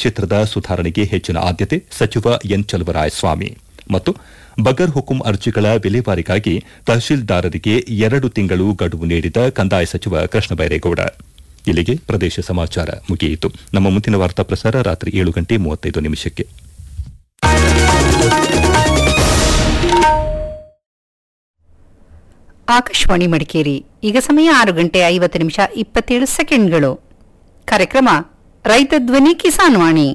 ಕ್ಷೇತ್ರದ ಸುಧಾರಣೆಗೆ ಹೆಚ್ಚಿನ ಆದ್ಯತೆ ಸಚಿವ ಎನ್ ಚಲುವರಾಯಸ್ವಾಮಿ ಮತ್ತು ಬಗರ್ ಹುಕುಂ ಅರ್ಜಿಗಳ ವಿಲೇವಾರಿಗಾಗಿ ತಹಶೀಲ್ದಾರರಿಗೆ ಎರಡು ತಿಂಗಳು ಗಡುವು ನೀಡಿದ ಕಂದಾಯ ಸಚಿವ ಕೃಷ್ಣ ಬೈರೇಗೌಡ ಇಲ್ಲಿಗೆ ಪ್ರದೇಶ ಸಮಾಚಾರ ಮುಗಿಯಿತು ನಮ್ಮ ಮುಂದಿನ ವಾರ್ತಾ ಪ್ರಸಾರ ರಾತ್ರಿ ಏಳು ಗಂಟೆ ಮೂವತ್ತೈದು ನಿಮಿಷಕ್ಕೆ ಆಕಾಶವಾಣಿ ಮಡಿಕೇರಿ ಈಗ ಸಮಯ ಆರು ಗಂಟೆ ಐವತ್ತು ನಿಮಿಷ ಇಪ್ಪತ್ತೇಳು ಸೆಕೆಂಡ್ಗಳು ಕಾರ್ಯಕ್ರಮ ರೈತ ಧ್ವನಿ ಕಿಸಾನ್ ವಾಣಿ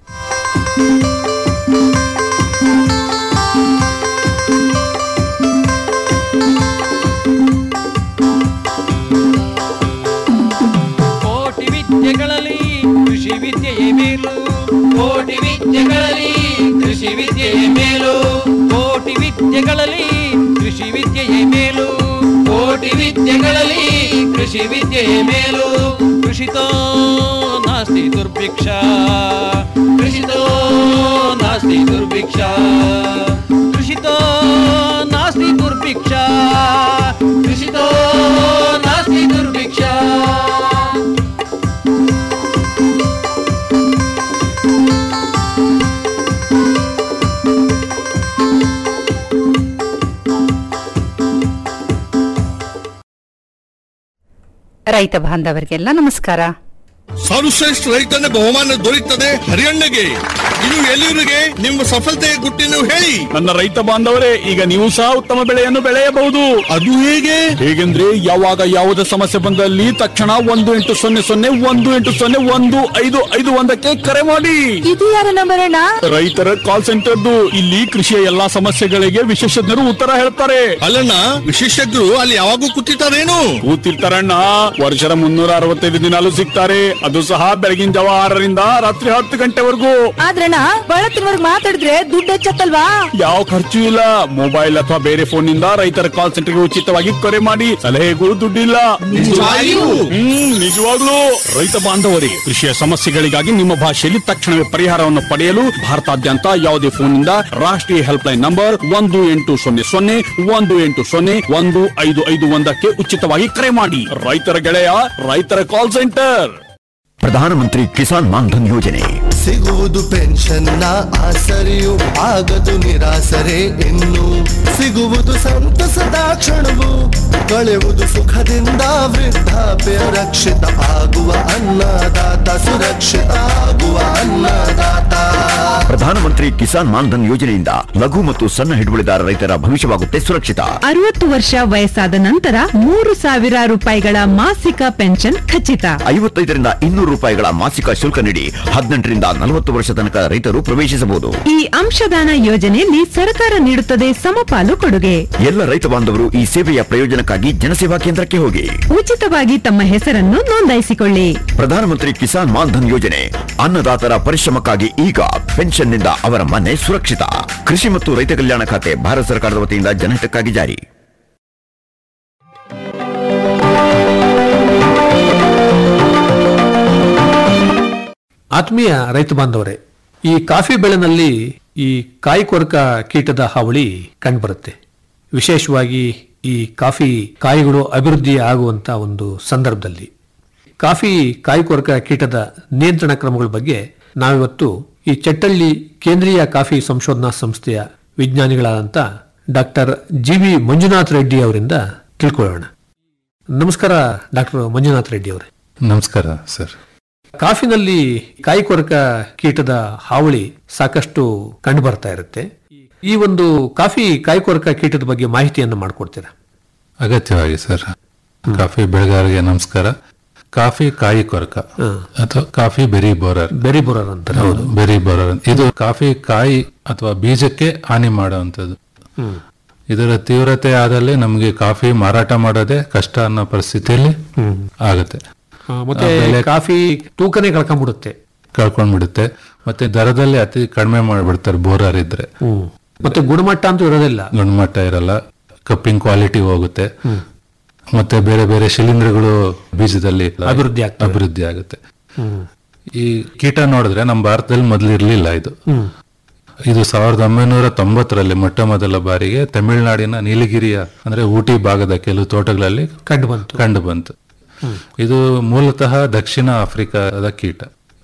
ಕೋಟಿ ವಿದ್ಯೆಗಳಲ್ಲಿ ಕೃಷಿ ವಿದ್ಯೆಯೇ ಮೇಲು ಕೋಟಿ ವಿದ್ಯೆಗಳಲ್ಲಿ ಕೃಷಿ ವಿದ್ಯೆಯೇ ಮೇಲು ಕೋಟಿ ವಿದ್ಯೆಗಳಲ್ಲಿ ಕೃಷಿ ವಿದ್ಯೆಯೇ ಮೇಲು ಕೋಟಿ ವಿದ್ಯೆಗಳಲ್ಲಿ ಕೃಷಿ ವಿದ್ಯೆಯೇ ಮೇಲು ಕೃಷಿತೋ ನಾಸ್ತಿ ದುರ್ಭಿಕ್ಷ ಕೃಷಿತೋ ನಾಸ್ತಿ ದುರ್ಭಿಕ್ಷ ಕೃಷಿತೋ ನಾಸ್ತಿ ದುರ್ಭಿಕ್ಷ ಕೃಷಿತೋ ನಾಸ್ತಿ ದುರ್ಭಿಕ್ಷ ರೈತ ಬಾಂಧವರಿಗೆಲ್ಲ ನಮಸ್ಕಾರ ಸರ್ವಶ್ರೇಷ್ಠ ರೈತನ ಬಹುಮಾನ ದೊರೆಯುತ್ತದೆ ಹರಿಯಣ್ಣಗೆ ಇದು ಎಲ್ಲಿವರಿಗೆ ನಿಮ್ಮ ಸಫಲತೆಯ ಗುಟ್ಟಿನ ಹೇಳಿ ನನ್ನ ರೈತ ಬಾಂಧವರೇ ಈಗ ನೀವು ಸಹ ಉತ್ತಮ ಬೆಳೆಯನ್ನು ಬೆಳೆಯಬಹುದು ಅದು ಹೇಗೆ ಹೇಗೆಂದ್ರೆ ಯಾವಾಗ ಯಾವುದೇ ಸಮಸ್ಯೆ ಬಂದಲ್ಲಿ ತಕ್ಷಣ ಒಂದು ಎಂಟು ಸೊನ್ನೆ ಸೊನ್ನೆ ಒಂದು ಎಂಟು ಸೊನ್ನೆ ಒಂದು ಐದು ಐದು ಒಂದಕ್ಕೆ ಕರೆ ಮಾಡಿ ಇದು ಯಾರ ನಂಬರ್ ಅಣ್ಣ ರೈತರ ಕಾಲ್ ಸೆಂಟರ್ದು ಇಲ್ಲಿ ಕೃಷಿಯ ಎಲ್ಲಾ ಸಮಸ್ಯೆಗಳಿಗೆ ವಿಶೇಷಜ್ಞರು ಉತ್ತರ ಹೇಳ್ತಾರೆ ಅಲ್ಲಣ್ಣ ವಿಶೇಷಜ್ಞರು ಅಲ್ಲಿ ಯಾವಾಗೂ ಕೂತಿರ್ತಾರೇನು ಕೂತಿರ್ತಾರಣ್ಣ ವರ್ಷದ ಮುನ್ನೂರ ಅರವತ್ತೈದು ದಿನಾಲು ಸಿಗ್ತಾರೆ ಅದು ಸಹ ಬೆಳಗಿನ ಜಾವ ಆರರಿಂದ ರಾತ್ರಿ ಹತ್ತು ಗಂಟೆವರೆಗೂ ಆದ್ರಣ್ಣ ಬಳತ್ತಿನವರ್ಗ್ ಮಾತಾಡಿದ್ರೆ ದುಡ್ಡು ಹೆಚ್ಚತ್ತಲ್ವಾ ಯಾವ ಖರ್ಚು ಇಲ್ಲ ಮೊಬೈಲ್ ಅಥವಾ ಬೇರೆ ಫೋನ್ ನಿಂದ ರೈತರ ಕಾಲ್ ಸೆಂಟರ್ಗೆ ಉಚಿತವಾಗಿ ಕರೆ ಮಾಡಿ ಸಲಹೆಗೂ ದುಡ್ಡಿಲ್ಲ ನಿಜವಾಗಿಯೂ? ಹ್ಮ್ ನಿಜವಾಗ್ಲೂ ರೈತ ಬಾಂಧವರೇ ಕೃಷಿಯ ಸಮಸ್ಯೆಗಳಿಗಾಗಿ ನಿಮ್ಮ ಭಾಷೆಯಲ್ಲಿ ತಕ್ಷಣವೇ ಪರಿಹಾರವನ್ನು ಪಡೆಯಲು ಭಾರತಾದ್ಯಂತ ಯಾವುದೇ ಫೋನ್ನಿಂದ ರಾಷ್ಟ್ರೀಯ ಹೆಲ್ಪ್ ಲೈನ್ ನಂಬರ್ ಒಂದು ಎಂಟು ಸೊನ್ನೆ ಸೊನ್ನೆ ಒಂದು ಎಂಟು ಸೊನ್ನೆ ಒಂದು ಐದು ಐದು ಒಂದಕ್ಕೆ ಉಚಿತವಾಗಿ ಕರೆ ಮಾಡಿ ರೈತರ ಗೆಳೆಯ ರೈತರ ಕಾಲ್ ಸೆಂಟರ್ ಪ್ರಧಾನಮಂತ್ರಿ ಕಿಸಾನ್ ಮಾನ್ಧನ್ ಯೋಜನೆ ಸಿಗುವುದು ಪೆನ್ಷನ್ನ ಆಸರೆಯು ಆಗದು ನಿರಾಸರೆ ಇನ್ನು ಸಿಗುವುದು ಸಂತಸದ ಕ್ಷಣವು ಕಳೆಯುವುದು ಸುಖದಿಂದ ವೃದ್ಧಾಪ್ಯ ರಕ್ಷಿತ ಆಗುವ ಅನ್ನದಾತ ಸುರಕ್ಷಿತ ಆಗುವ ಅನ್ನದಾತ ಪ್ರಧಾನಮಂತ್ರಿ ಕಿಸಾನ್ ಮಾನ್ಧನ್ ಯೋಜನೆಯಿಂದ ಲಘು ಮತ್ತು ಸಣ್ಣ ಹಿಡುವಳಿದಾರ ರೈತರ ಭವಿಷ್ಯವಾಗುತ್ತೆ ಸುರಕ್ಷಿತ ಅರವತ್ತು ವರ್ಷ ವಯಸ್ಸಾದ ನಂತರ ಮೂರು ಸಾವಿರ ರೂಪಾಯಿಗಳ ಮಾಸಿಕ ಪೆನ್ಷನ್ ಖಚಿತ ಐವತ್ತೈದರಿಂದ ಇನ್ನೂರು ರೂಪಾಯಿಗಳ ಮಾಸಿಕ ಶುಲ್ಕ ನೀಡಿ ಹದಿನೆಂಟರಿಂದ ನಲವತ್ತು ವರ್ಷ ತನಕ ರೈತರು ಪ್ರವೇಶಿಸಬಹುದು ಈ ಅಂಶದಾನ ಯೋಜನೆಯಲ್ಲಿ ಸರ್ಕಾರ ನೀಡುತ್ತದೆ ಸಮಪಾಲು ಕೊಡುಗೆ ಎಲ್ಲ ರೈತ ಬಾಂಧವರು ಈ ಸೇವೆಯ ಪ್ರಯೋಜನಕ್ಕಾಗಿ ಜನಸೇವಾ ಕೇಂದ್ರಕ್ಕೆ ಹೋಗಿ ಉಚಿತವಾಗಿ ತಮ್ಮ ಹೆಸರನ್ನು ನೋಂದಾಯಿಸಿಕೊಳ್ಳಿ ಪ್ರಧಾನಮಂತ್ರಿ ಕಿಸಾನ್ ಮಾನ್ಧನ್ ಯೋಜನೆ ಅನ್ನದಾತರ ಪರಿಶ್ರಮಕ್ಕಾಗಿ ಈಗ ಪೆನ್ಷನ್ನಿಂದ ಅವರ ಮನೆ ಸುರಕ್ಷಿತ ಕೃಷಿ ಮತ್ತು ರೈತ ಕಲ್ಯಾಣ ಖಾತೆ ಭಾರತ ಸರ್ಕಾರದ ವತಿಯಿಂದ ಜನಹಿತಕ್ಕಾಗಿ ಜಾರಿ ಆತ್ಮೀಯ ರೈತ ಬಾಂಧವರೇ ಈ ಕಾಫಿ ಬೆಳೆನಲ್ಲಿ ಈ ಕಾಯಿ ಕೊರಕ ಕೀಟದ ಹಾವಳಿ ಕಂಡುಬರುತ್ತೆ ವಿಶೇಷವಾಗಿ ಈ ಕಾಫಿ ಕಾಯಿಗಳು ಅಭಿವೃದ್ಧಿ ಆಗುವಂತ ಒಂದು ಸಂದರ್ಭದಲ್ಲಿ ಕಾಫಿ ಕಾಯಿ ಕೊರಕ ಕೀಟದ ನಿಯಂತ್ರಣ ಕ್ರಮಗಳ ಬಗ್ಗೆ ನಾವಿವತ್ತು ಈ ಚಟ್ಟಳ್ಳಿ ಕೇಂದ್ರೀಯ ಕಾಫಿ ಸಂಶೋಧನಾ ಸಂಸ್ಥೆಯ ವಿಜ್ಞಾನಿಗಳಾದಂಥ doctor G V Manjunath Reddy ಅವರಿಂದ ತಿಳ್ಕೊಳ್ಳೋಣ ನಮಸ್ಕಾರ ಡಾಕ್ಟರ್ ಮಂಜುನಾಥ್ ರೆಡ್ಡಿ ಅವರೇ ನಮಸ್ಕಾರ ಸರ್ ಕಾಫಿನಲ್ಲಿ ಕಾಯಿ ಕೊರಕ ಕೀಟದ ಹಾವಳಿ ಸಾಕಷ್ಟು ಕಂಡು ಬರ್ತಾ ಇರುತ್ತೆ ಈ ಒಂದು ಕಾಫಿ ಕಾಯಿ ಕೊರಕ ಕೀಟದ ಬಗ್ಗೆ ಮಾಹಿತಿಯನ್ನು ಮಾಡಿಕೊಡ್ತೀರಾ ಅಗತ್ಯವಾಗಿ ಸರ್ ಕಾಫಿ ಬೆಳೆಗಾರರಿಗೆ ನಮಸ್ಕಾರ ಕಾಫಿ ಕಾಯಿ ಕೊರಕ ಅಥವಾ coffee berry borer berry borer ಅಂತ ಹೌದು ಬೆರಿ ಬೋರರ್ ಅಂತ. ಇದು ಕಾಫಿ ಕಾಯಿ ಅಥವಾ ಬೀಜಕ್ಕೆ ಹಾನಿ ಮಾಡುವಂಥದ್ದು ಇದರ ತೀವ್ರತೆ ಆದಲ್ಲಿ ನಮಗೆ ಕಾಫಿ ಮಾರಾಟ ಮಾಡೋದೇ ಕಷ್ಟ ಅನ್ನೋ ಪರಿಸ್ಥಿತಿಯಲ್ಲಿ ಆಗುತ್ತೆ ಆ, ಮತ್ತೆ ಆ ಬೆಲೆ ಕಾಫಿ ತೂಕನೇ ಕಳ್ಕೊಂಡ್ಬಿಡುತ್ತೆ ಕಳ್ಕೊಂಡ್ಬಿಡುತ್ತೆ ಮತ್ತೆ ದರದಲ್ಲಿ ಅತಿ ಕಡಿಮೆ ಮಾಡ್ಬಿಡ್ತಾರೆ ಬೋರರ್ ಇದ್ರೆ ಮತ್ತೆ ಗುಣಮಟ್ಟ ಅಂತೂ ಇರೋದಿಲ್ಲ ಗುಣಮಟ್ಟ ಇರಲ್ಲ ಕಪ್ಪಿಂಗ್ ಕ್ವಾಲಿಟಿ ಹೋಗುತ್ತೆ ಮತ್ತೆ ಬೇರೆ ಬೇರೆ ಶಿಲೀಂಧ್ರಗಳು ಬೀಜದಲ್ಲಿ ಅಭಿವೃದ್ಧಿ ಆಗ್ತವೆ. ಅಭಿವೃದ್ಧಿ ಆಗುತ್ತೆ ಈ ಕೀಟ ನೋಡಿದ್ರೆ ನಮ್ಮ ಭಾರತದಲ್ಲಿ ಮೊದಲು ಇರ್ಲಿಲ್ಲ ಇದು ಇದು ಸಾವಿರದ ಒಂಬೈನೂರ ತೊಂಬತ್ತರಲ್ಲಿ ಮೊಟ್ಟ ಮೊದಲ ಬಾರಿಗೆ ತಮಿಳುನಾಡಿನ ನೀಲಗಿರಿಯ ಅಂದ್ರೆ ಊಟಿ ಭಾಗದ ಕೆಲವು ತೋಟಗಳಲ್ಲಿ ಕಂಡು ಬಂತು ಕಂಡು ಬಂತು ಇದು ಮೂಲತಃ ದಕ್ಷಿಣ ಆಫ್ರಿಕಾದ ಕೀಟ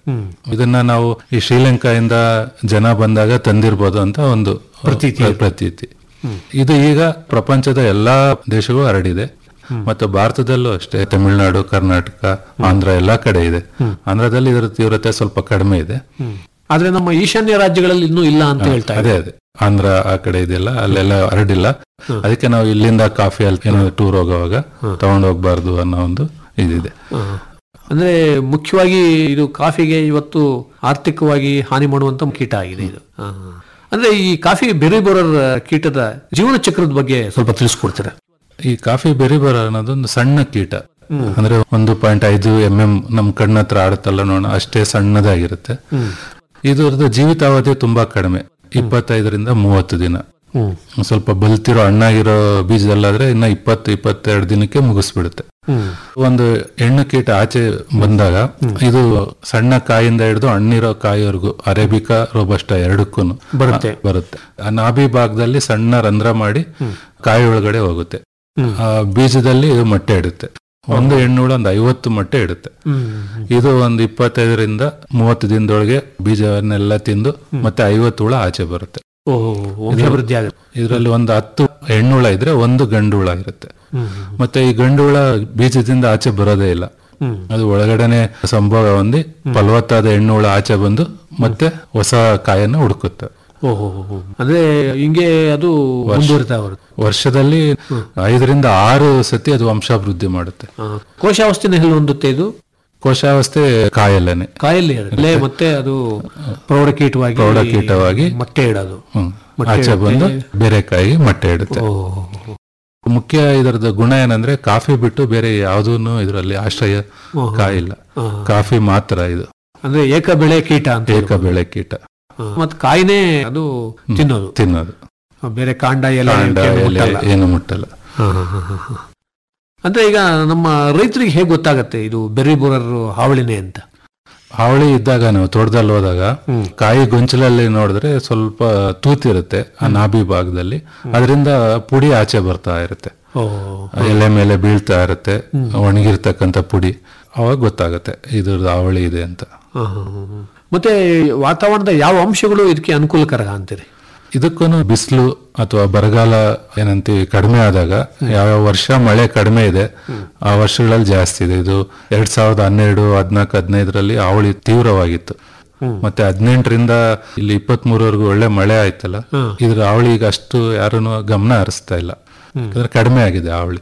ಇದನ್ನ ನಾವು ಈ ಶ್ರೀಲಂಕಾದಿಂದ ಜನ ಬಂದಾಗ ತಂದಿರ್ಬೋದು ಅಂತ ಒಂದು ಪ್ರತೀತಿ. ಪ್ರತೀತಿ ಇದು ಈಗ ಪ್ರಪಂಚದ ಎಲ್ಲಾ ದೇಶಗಳು ಹರಡಿದೆ ಮತ್ತು ಭಾರತದಲ್ಲೂ ಅಷ್ಟೇ ತಮಿಳುನಾಡು ಕರ್ನಾಟಕ ಆಂಧ್ರ ಎಲ್ಲಾ ಕಡೆ ಇದೆ ಆಂಧ್ರದಲ್ಲಿ ಇದರ ತೀವ್ರತೆ ಸ್ವಲ್ಪ ಕಡಿಮೆ ಇದೆ ಆದ್ರೆ ನಮ್ಮ ಈಶಾನ್ಯ ರಾಜ್ಯಗಳಲ್ಲಿ ಇನ್ನೂ ಇಲ್ಲ ಅಂತ ಹೇಳ್ತಾ ಅದೇ ಇದ್ದಾರೆ ಅದೇ ಆಂಧ್ರ ಆ ಕಡೆ ಇದೆಯಲ್ಲ ಅಲ್ಲೆಲ್ಲ ಹರಡಿಲ್ಲ ಅದಕ್ಕೆ ನಾವು ಇಲ್ಲಿಂದ ಕಾಫಿ ಅಲ್ಲಿ ಏನಾದ್ರು ಟೂರ್ ಹೋಗುವಾಗ ತಗೊಂಡು ಹೋಗ್ಬಾರ್ದು ಅನ್ನೋ ಒಂದು ಇದಿದೆ ಅಂದ್ರೆ ಮುಖ್ಯವಾಗಿ ಇದು ಕಾಫಿಗೆ ಇವತ್ತು ಆರ್ಥಿಕವಾಗಿ ಹಾನಿ ಮಾಡುವಂತ ಕೀಟ ಆಗಿದೆ ಇದು ಆ. ಅಂದ್ರೆ ಈ ಕಾಫಿ ಬೆರಿ ಬರೋರ್ ಕೀಟದ ಜೀವನ ಚಕ್ರದ ಬಗ್ಗೆ ಸ್ವಲ್ಪ ತಿಳಿಸ್ಕೊಡ್ತೀರಾ ಈ ಕಾಫಿ ಬೆರಿಬರ ಅನ್ನೋದೊಂದು ಸಣ್ಣ ಕೀಟ ಅಂದ್ರೆ ಒಂದು ಪಾಯಿಂಟ್ ಐದು ಎಂ ಎಂ ನಮ್ ಕಣ್ಣ ಹತ್ರ ಆಡುತ್ತಲ್ಲ ನೋಡೋಣ ಅಷ್ಟೇ ಸಣ್ಣದಾಗಿರುತ್ತೆ ಇದರದ್ದು ಜೀವಿತಾವಧಿ ತುಂಬಾ ಕಡಿಮೆ ಇಪ್ಪತ್ತೈದರಿಂದ ಮೂವತ್ತು ದಿನ ಒಂದ್ ಸ್ವಲ್ಪ ಬಲ್ತಿರೋ ಹಣ್ಣಾಗಿರೋ ಬೀಜದಲ್ಲಾದ್ರೆ ಇನ್ನ ಇಪ್ಪತ್ತು ಇಪ್ಪತ್ತೆರಡು ದಿನಕ್ಕೆ ಮುಗಿಸ್ಬಿಡುತ್ತೆ ಒಂದು ಹೆಣ್ಣು ಕೀಟ ಆಚೆ ಬಂದಾಗ ಇದು ಸಣ್ಣ ಕಾಯಿಂದ ಹಿಡಿದು ಹಣ್ಣಿರೋ ಕಾಯಿವರೆಗೂ ಅರೇಬಿಕಾ ರೋಬಸ್ಟ ಎರಡಕ್ಕೂ ಬರುತ್ತೆ. ಬರುತ್ತೆ ಆ ನಾಭಿ ಭಾಗದಲ್ಲಿ ಸಣ್ಣ ರಂಧ್ರ ಮಾಡಿ ಕಾಯಿ ಒಳಗಡೆ ಹೋಗುತ್ತೆ ಆ ಬೀಜದಲ್ಲಿ ಇದು ಮೊಟ್ಟೆ ಇಡುತ್ತೆ ಒಂದು ಹೆಣ್ಣುಳ ಒಂದು ಐವತ್ತು ಮೊಟ್ಟೆ ಇಡುತ್ತೆ ಇದು ಒಂದು ಇಪ್ಪತ್ತೈದರಿಂದ ಮೂವತ್ತು ದಿನದೊಳಗೆ ಬೀಜವನ್ನೆಲ್ಲ ತಿಂದು ಮತ್ತೆ ಐವತ್ತು ಹುಳ ಆಚೆ ಬರುತ್ತೆ ಓಹೋ ವಂಶಾಭಿವೃದ್ಧಿ ಆಗುತ್ತೆ ಇದರಲ್ಲಿ ಒಂದು ಹತ್ತು ಹೆಣ್ಣುಳ ಇದ್ರೆ ಒಂದು ಗಂಡು ಹುಳ ಇರುತ್ತೆ ಮತ್ತೆ ಈ ಗಂಡು ಹುಳ ಬೀಜದಿಂದ ಆಚೆ ಬರೋದೇ ಇಲ್ಲ ಅದು ಒಳಗಡೆನೆ ಸಂಭೋಗ ಹೊಂದಿ ಫಲವತ್ತಾದ ಹೆಣ್ಣು ಹುಳ ಆಚೆ ಬಂದು ಮತ್ತೆ ಹೊಸ ಕಾಯನ್ನು ಹುಡುಕುತ್ತೆ ಓಹೋ ಅಂದ್ರೆ ಹಿಂಗೆ ಅದು ಮುಂದುವರಿತಾ ಬರುತ್ತೆ ವರ್ಷದಲ್ಲಿ ಐದರಿಂದ ಆರು ಸತಿ ಅದು ವಂಶಾಭಿವೃದ್ಧಿ ಮಾಡುತ್ತೆ ಆ, ಕೋಶಾವಸ್ಥೆನ ಎಲ್ಲಿ ಹೊಂದುತ್ತೆ ಇದು ಕೋಶಾವಸ್ಥೆ ಕಾಯಲ್ಲೇನೆ ಕಾಯಲ್ಲಿ ಅಲ್ಲೇ ಮತ್ತೆ ಅದು ಪ್ರೌಢಕೀಟವಾಗಿ ಪ್ರೌಢಕೀಟವಾಗಿ ಮೊಟ್ಟೆ ಇಡೋದು ಹ್ಮ್. ಮೊಟ್ಟೆ ಆಚೆ ಇಡುತ್ತೆ. ಬಂದು ಬೇರೆ ಕಾಯಿಗೆ ಮೊಟ್ಟೆ ಇಡುತ್ತೆ ಓಹೋ ಮುಖ್ಯ ಇದರದ ಗುಣ ಏನಂದ್ರೆ ಕಾಫಿ ಬಿಟ್ಟು ಬೇರೆ ಯಾವುದೂ ಇದರಲ್ಲಿ ಆಶ್ರಯ ಕಾಯಿಲ್ಲ ಕಾಫಿ ಮಾತ್ರ ಇದು ಅಂದ್ರೆ ಏಕ ಬೆಳೆ ಕೀಟ ಅಂತ ಏಕ ಬೆಳೆ ಕೀಟ ಮತ್ತೆ ಕಾಯಿನೇ ಅದು ತಿನ್ನೋದು ತಿನ್ನೋದು ಬೇರೆ ಕಾಂಡ ಎಲೆ ಕಾಂಡ ಇವಕ್ಕೆ ಎಲೆ ಮುಟ್ಟಲ್ಲ. ಏನು ಮುಟ್ಟಲ್ಲ ಹಾ, ಹಾ, ಹಾ, ಹಾ, ಹಾ. ಅಂದ್ರೆ ಈಗ ನಮ್ಮ ರೈತರಿಗೆ ಹೇಗೆ ಗೊತ್ತಾಗತ್ತೆ ಇದು ಬೆರ್ರಿ ಬೋರರ್ ಹಾವಳಿನೇ ಅಂತ ಹಾವಳಿ ಇದ್ದಾಗ ನಾವು ತೋಟದಲ್ಲಿ ಹೋದಾಗ ಕಾಯಿ ಗೊಂಚಲಲ್ಲಿ ನೋಡಿದ್ರೆ ಸ್ವಲ್ಪ ತೂತಿರುತ್ತೆ ಆ ನಾಭಿ ಭಾಗದಲ್ಲಿ ಅದರಿಂದ ಪುಡಿ ಆಚೆ ಬರ್ತಾ ಇರುತ್ತೆ ಓ ಆ ಎಲೆ ಮೇಲೆ ಬೀಳ್ತಾ ಇರುತ್ತೆ ಒಣಗಿರ್ತಕ್ಕಂಥ ಪುಡಿ ಅವಾಗ ಗೊತ್ತಾಗುತ್ತೆ ಇದ್ರದ್ದು ಹಾವಳಿ ಇದೆ ಅಂತ ಹಾ, ಹಾ, ಹಾ, ಹಾ. ಮತ್ತೆ ವಾತಾವರಣದ ಯಾವ ಅಂಶಗಳು ಇದಕ್ಕೆ ಅನುಕೂಲಕರ ಅಂತೀರಿ ಇದಕ್ಕೂ ಬಿಸಿಲು ಅಥವಾ ಬರಗಾಲ ಏನಂತೀವಿ ಕಡಿಮೆ ಆದಾಗ ಯಾವ ವರ್ಷ ಮಳೆ ಕಡಿಮೆ ಇದೆ ಆ ವರ್ಷಗಳಲ್ಲಿ ಜಾಸ್ತಿ ಇದೆ ಇದು ಎರಡ್ ಸಾವಿರದ ಹನ್ನೆರಡು ಹದಿನಾಲ್ಕು ಹದಿನೈದರಲ್ಲಿ ಅವಳಿ ತೀವ್ರವಾಗಿತ್ತು ಮತ್ತೆ ಹದಿನೆಂಟರಿಂದ ಇಲ್ಲಿ ಇಪ್ಪತ್ತ್ ಮೂರವರೆಗೂ ಒಳ್ಳೆ ಮಳೆ ಆಯ್ತಲ್ಲ ಇದ್ರ ಅವಳಿ ಈಗ ಅಷ್ಟು ಯಾರನ್ನು ಗಮನ ಹರಿಸ್ತಾ ಇಲ್ಲ ಯಾಕಂದ್ರೆ ಕಡಿಮೆ ಆಗಿದೆ ಅವಳಿ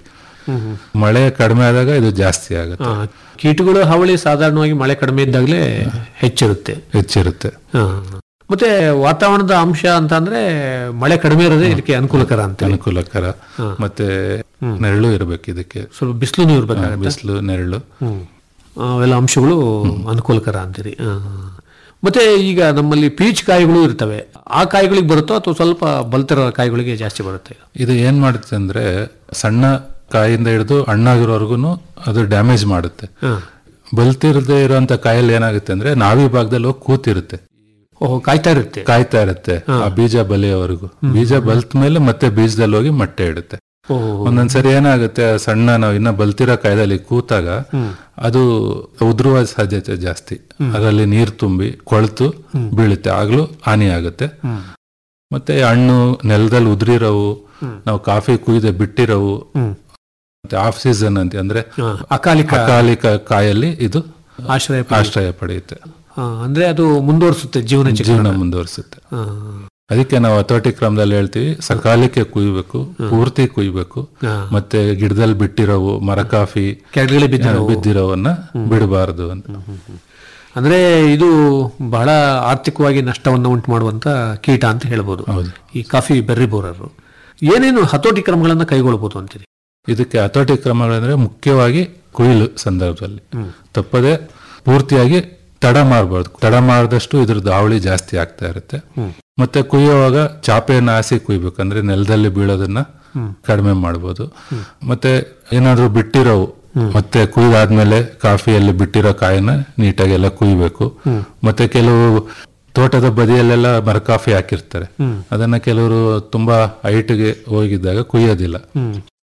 ಮಳೆ ಕಡಿಮೆ ಆದಾಗ ಇದು ಜಾಸ್ತಿ ಆಗುತ್ತೆ ಆ, ಕೀಟಗಳು ಹಾವಳಿ ಸಾಧಾರಣವಾಗಿ ಮಳೆ ಕಡಿಮೆ ಇದ್ದಾಗಲೇ ಹೆಚ್ಚಿರುತ್ತೆ ಹೆಚ್ಚಿರುತ್ತೆ ಹಾ. ಮತ್ತೆ ವಾತಾವರಣದ ಅಂಶ ಅಂತ ಅಂದ್ರೆ ಮಳೆ ಕಡಿಮೆ ಇರೋದೇ ಇದಕ್ಕೆ ಅನುಕೂಲಕರ ಅಂತ ಅನುಕೂಲಕರ ಮತ್ತೆ ನೆರಳು ಇರಬೇಕು ಇದಕ್ಕೆ ಸ್ವಲ್ಪ ಬಿಸಿಲು ಇರ್ಬೇಕಾಗತ್ತೆ ಬಿಸಿಲು ನೆರಳು ಹ್ಮ್. ಅವೆಲ್ಲ ಅಂಶಗಳು ಅನುಕೂಲಕರ ಅಂತೀರಿ ಆ. ಮತ್ತೆ ಈಗ ನಮ್ಮಲ್ಲಿ ಪೀಚ್ ಕಾಯಿಗಳು ಇರ್ತವೆ ಆ ಕಾಯಿಗಳಿಗೆ ಬರುತ್ತೋ ಅಥವಾ ಸ್ವಲ್ಪ ಬಲ್ತಿರೋ ಕಾಯಿಗಳಿಗೆ ಜಾಸ್ತಿ ಬರುತ್ತೆ ಇದು ಏನ್ ಮಾಡುತ್ತೆ ಅಂದ್ರೆ ಸಣ್ಣ ಕಾಯಿಂದ ಹಿಡಿದು ಹಣ್ಣಾಗಿರೋರ್ಗು ಅದು ಡ್ಯಾಮೇಜ್ ಮಾಡುತ್ತೆ ಬಲ್ತಿರದೇ ಇರುವಂತ ಕಾಯಲ್ಲಿ ಏನಾಗುತ್ತೆ ಅಂದ್ರೆ ನಾವಿ ಭಾಗದಲ್ಲಿ ಹೋಗಿ ಕೂತಿರುತ್ತೆ ಓಹೋ ಕಾಯ್ತಾ ಇರುತ್ತೆ ಕಾಯ್ತಾ ಇರುತ್ತೆ ಆ ಬೀಜ ಬಲಿಯವರೆಗೂ ಬೀಜ ಬಲ್ತ ಮೇಲೆ ಮತ್ತೆ ಬೀಜದಲ್ಲಿ ಹೋಗಿ ಮೊಟ್ಟೆ ಇಡುತ್ತೆ ಓಹೋ ಒಂದೊಂದ್ಸರಿ ಏನಾಗುತ್ತೆ ಆ ಸಣ್ಣ ನಾವು ಇನ್ನ ಬಲ್ತಿರೋ ಕಾಯ್ದಲ್ಲಿ ಕೂತಾಗ ಅದು ಉದುರುವ ಸಾಧ್ಯತೆ ಜಾಸ್ತಿ ಅದರಲ್ಲಿ ನೀರು ತುಂಬಿ ಕೊಳ್ತು ಬೀಳುತ್ತೆ ಆಗ್ಲೂ ಹಾನಿ ಆಗುತ್ತೆ ಮತ್ತೆ ಹಣ್ಣು ನೆಲದಲ್ಲಿ ಉದುರಿರೋವು ನಾವು ಕಾಫಿ ಕುಯ್ದೆ ಬಿಟ್ಟಿರೋವು ಮತ್ತೆ ಆಫ್ ಸೀಸನ್ ಅಂತ ಅಂದ್ರೆ ಹಾ, ಅಕಾಲಿಕ ಅಕಾಲಿಕ ಕಾಯಲ್ಲಿ ಇದು ಆಶ್ರಯ ಪಡೆಯುತ್ತೆ. ಆಶ್ರಯ ಪಡೆಯುತ್ತೆ ಆ, ಅಂದ್ರೆ ಅದು ಮುಂದುವರಿಸುತ್ತೆ ಜೀವನ ಚಕ್ರ ಜೀವನ ಮುಂದುವರಿಸುತ್ತೆ ಅದಕ್ಕೆ ನಾವು ಹತೋಟಿ ಕ್ರಮದಲ್ಲಿ ಹೇಳ್ತೀವಿ ಸಕಾಲಕ್ಕೆ ಕುಯ್ಬೇಕು ಪೂರ್ತಿ ಕುಯ್ಬೇಕು ಹಾ. ಮತ್ತೆ ಗಿಡದಲ್ಲಿ ಬಿಟ್ಟಿರೋವು ಮರ ಕಾಫಿ ಕೆಳಗಡೆ ಬಿದ್ದಿರೋವು. ಬಿದ್ದಿರೋವನ್ನ ಬಿಡಬಾರದು ಅಂತ ಅಂದ್ರೆ ಇದು ಬಹಳ ಆರ್ಥಿಕವಾಗಿ ನಷ್ಟವನ್ನು ಉಂಟು ಮಾಡುವಂತ ಕೀಟ ಅಂತ ಹೇಳ್ಬೋದು ಹೌದು. ಈ ಕಾಫಿ ಬೆರ್ರಿ ಬೋರರು ಏನೇನು ಹತೋಟಿ ಕ್ರಮಗಳನ್ನ ಕೈಗೊಳ್ಬಹುದು ಅಂತೀರಿ ಇದಕ್ಕೆ ಹತೋಟಿ ಕ್ರಮಗಳಂದ್ರೆ ಮುಖ್ಯವಾಗಿ ಕುಯ್ಲು ಸಂದರ್ಭದಲ್ಲಿ ತಪ್ಪದೆ ಪೂರ್ತಿಯಾಗಿ ತಡ ಮಾಡಬಾರ್ದು ತಡ ಮಾಡಿದಷ್ಟು ಇದ್ರದ್ದು ಹಾವಳಿ ಜಾಸ್ತಿ ಆಗ್ತಾ ಇರುತ್ತೆ ಮತ್ತೆ ಕುಯ್ಯುವಾಗ ಚಾಪೆಯನ್ನ ಹಾಸಿ ಕುಯ್ಬೇಕು ಅಂದ್ರೆ ನೆಲದಲ್ಲಿ ಬೀಳೋದನ್ನ ಕಡಿಮೆ ಮಾಡ್ಬೋದು ಮತ್ತೆ ಏನಾದ್ರೂ ಬಿಟ್ಟಿರೋವು ಮತ್ತೆ ಕುಯ್ದಾದ್ಮೇಲೆ ಕಾಫಿಯಲ್ಲಿ ಬಿಟ್ಟಿರೋ ಕಾಯಿನ ನೀಟಾಗಿ ಎಲ್ಲ ಕುಯ್ಬೇಕು ಮತ್ತೆ ಕೆಲವು ತೋಟದ ಬದಿಯಲ್ಲೆಲ್ಲ ಮರ ಕಾಫಿ ಹಾಕಿರ್ತಾರೆ ಅದನ್ನ ಕೆಲವರು ತುಂಬಾ ಹೈಟ್ಗೆ ಹೋಗಿದ್ದಾಗ ಕುಯ್ಯೋದಿಲ್ಲ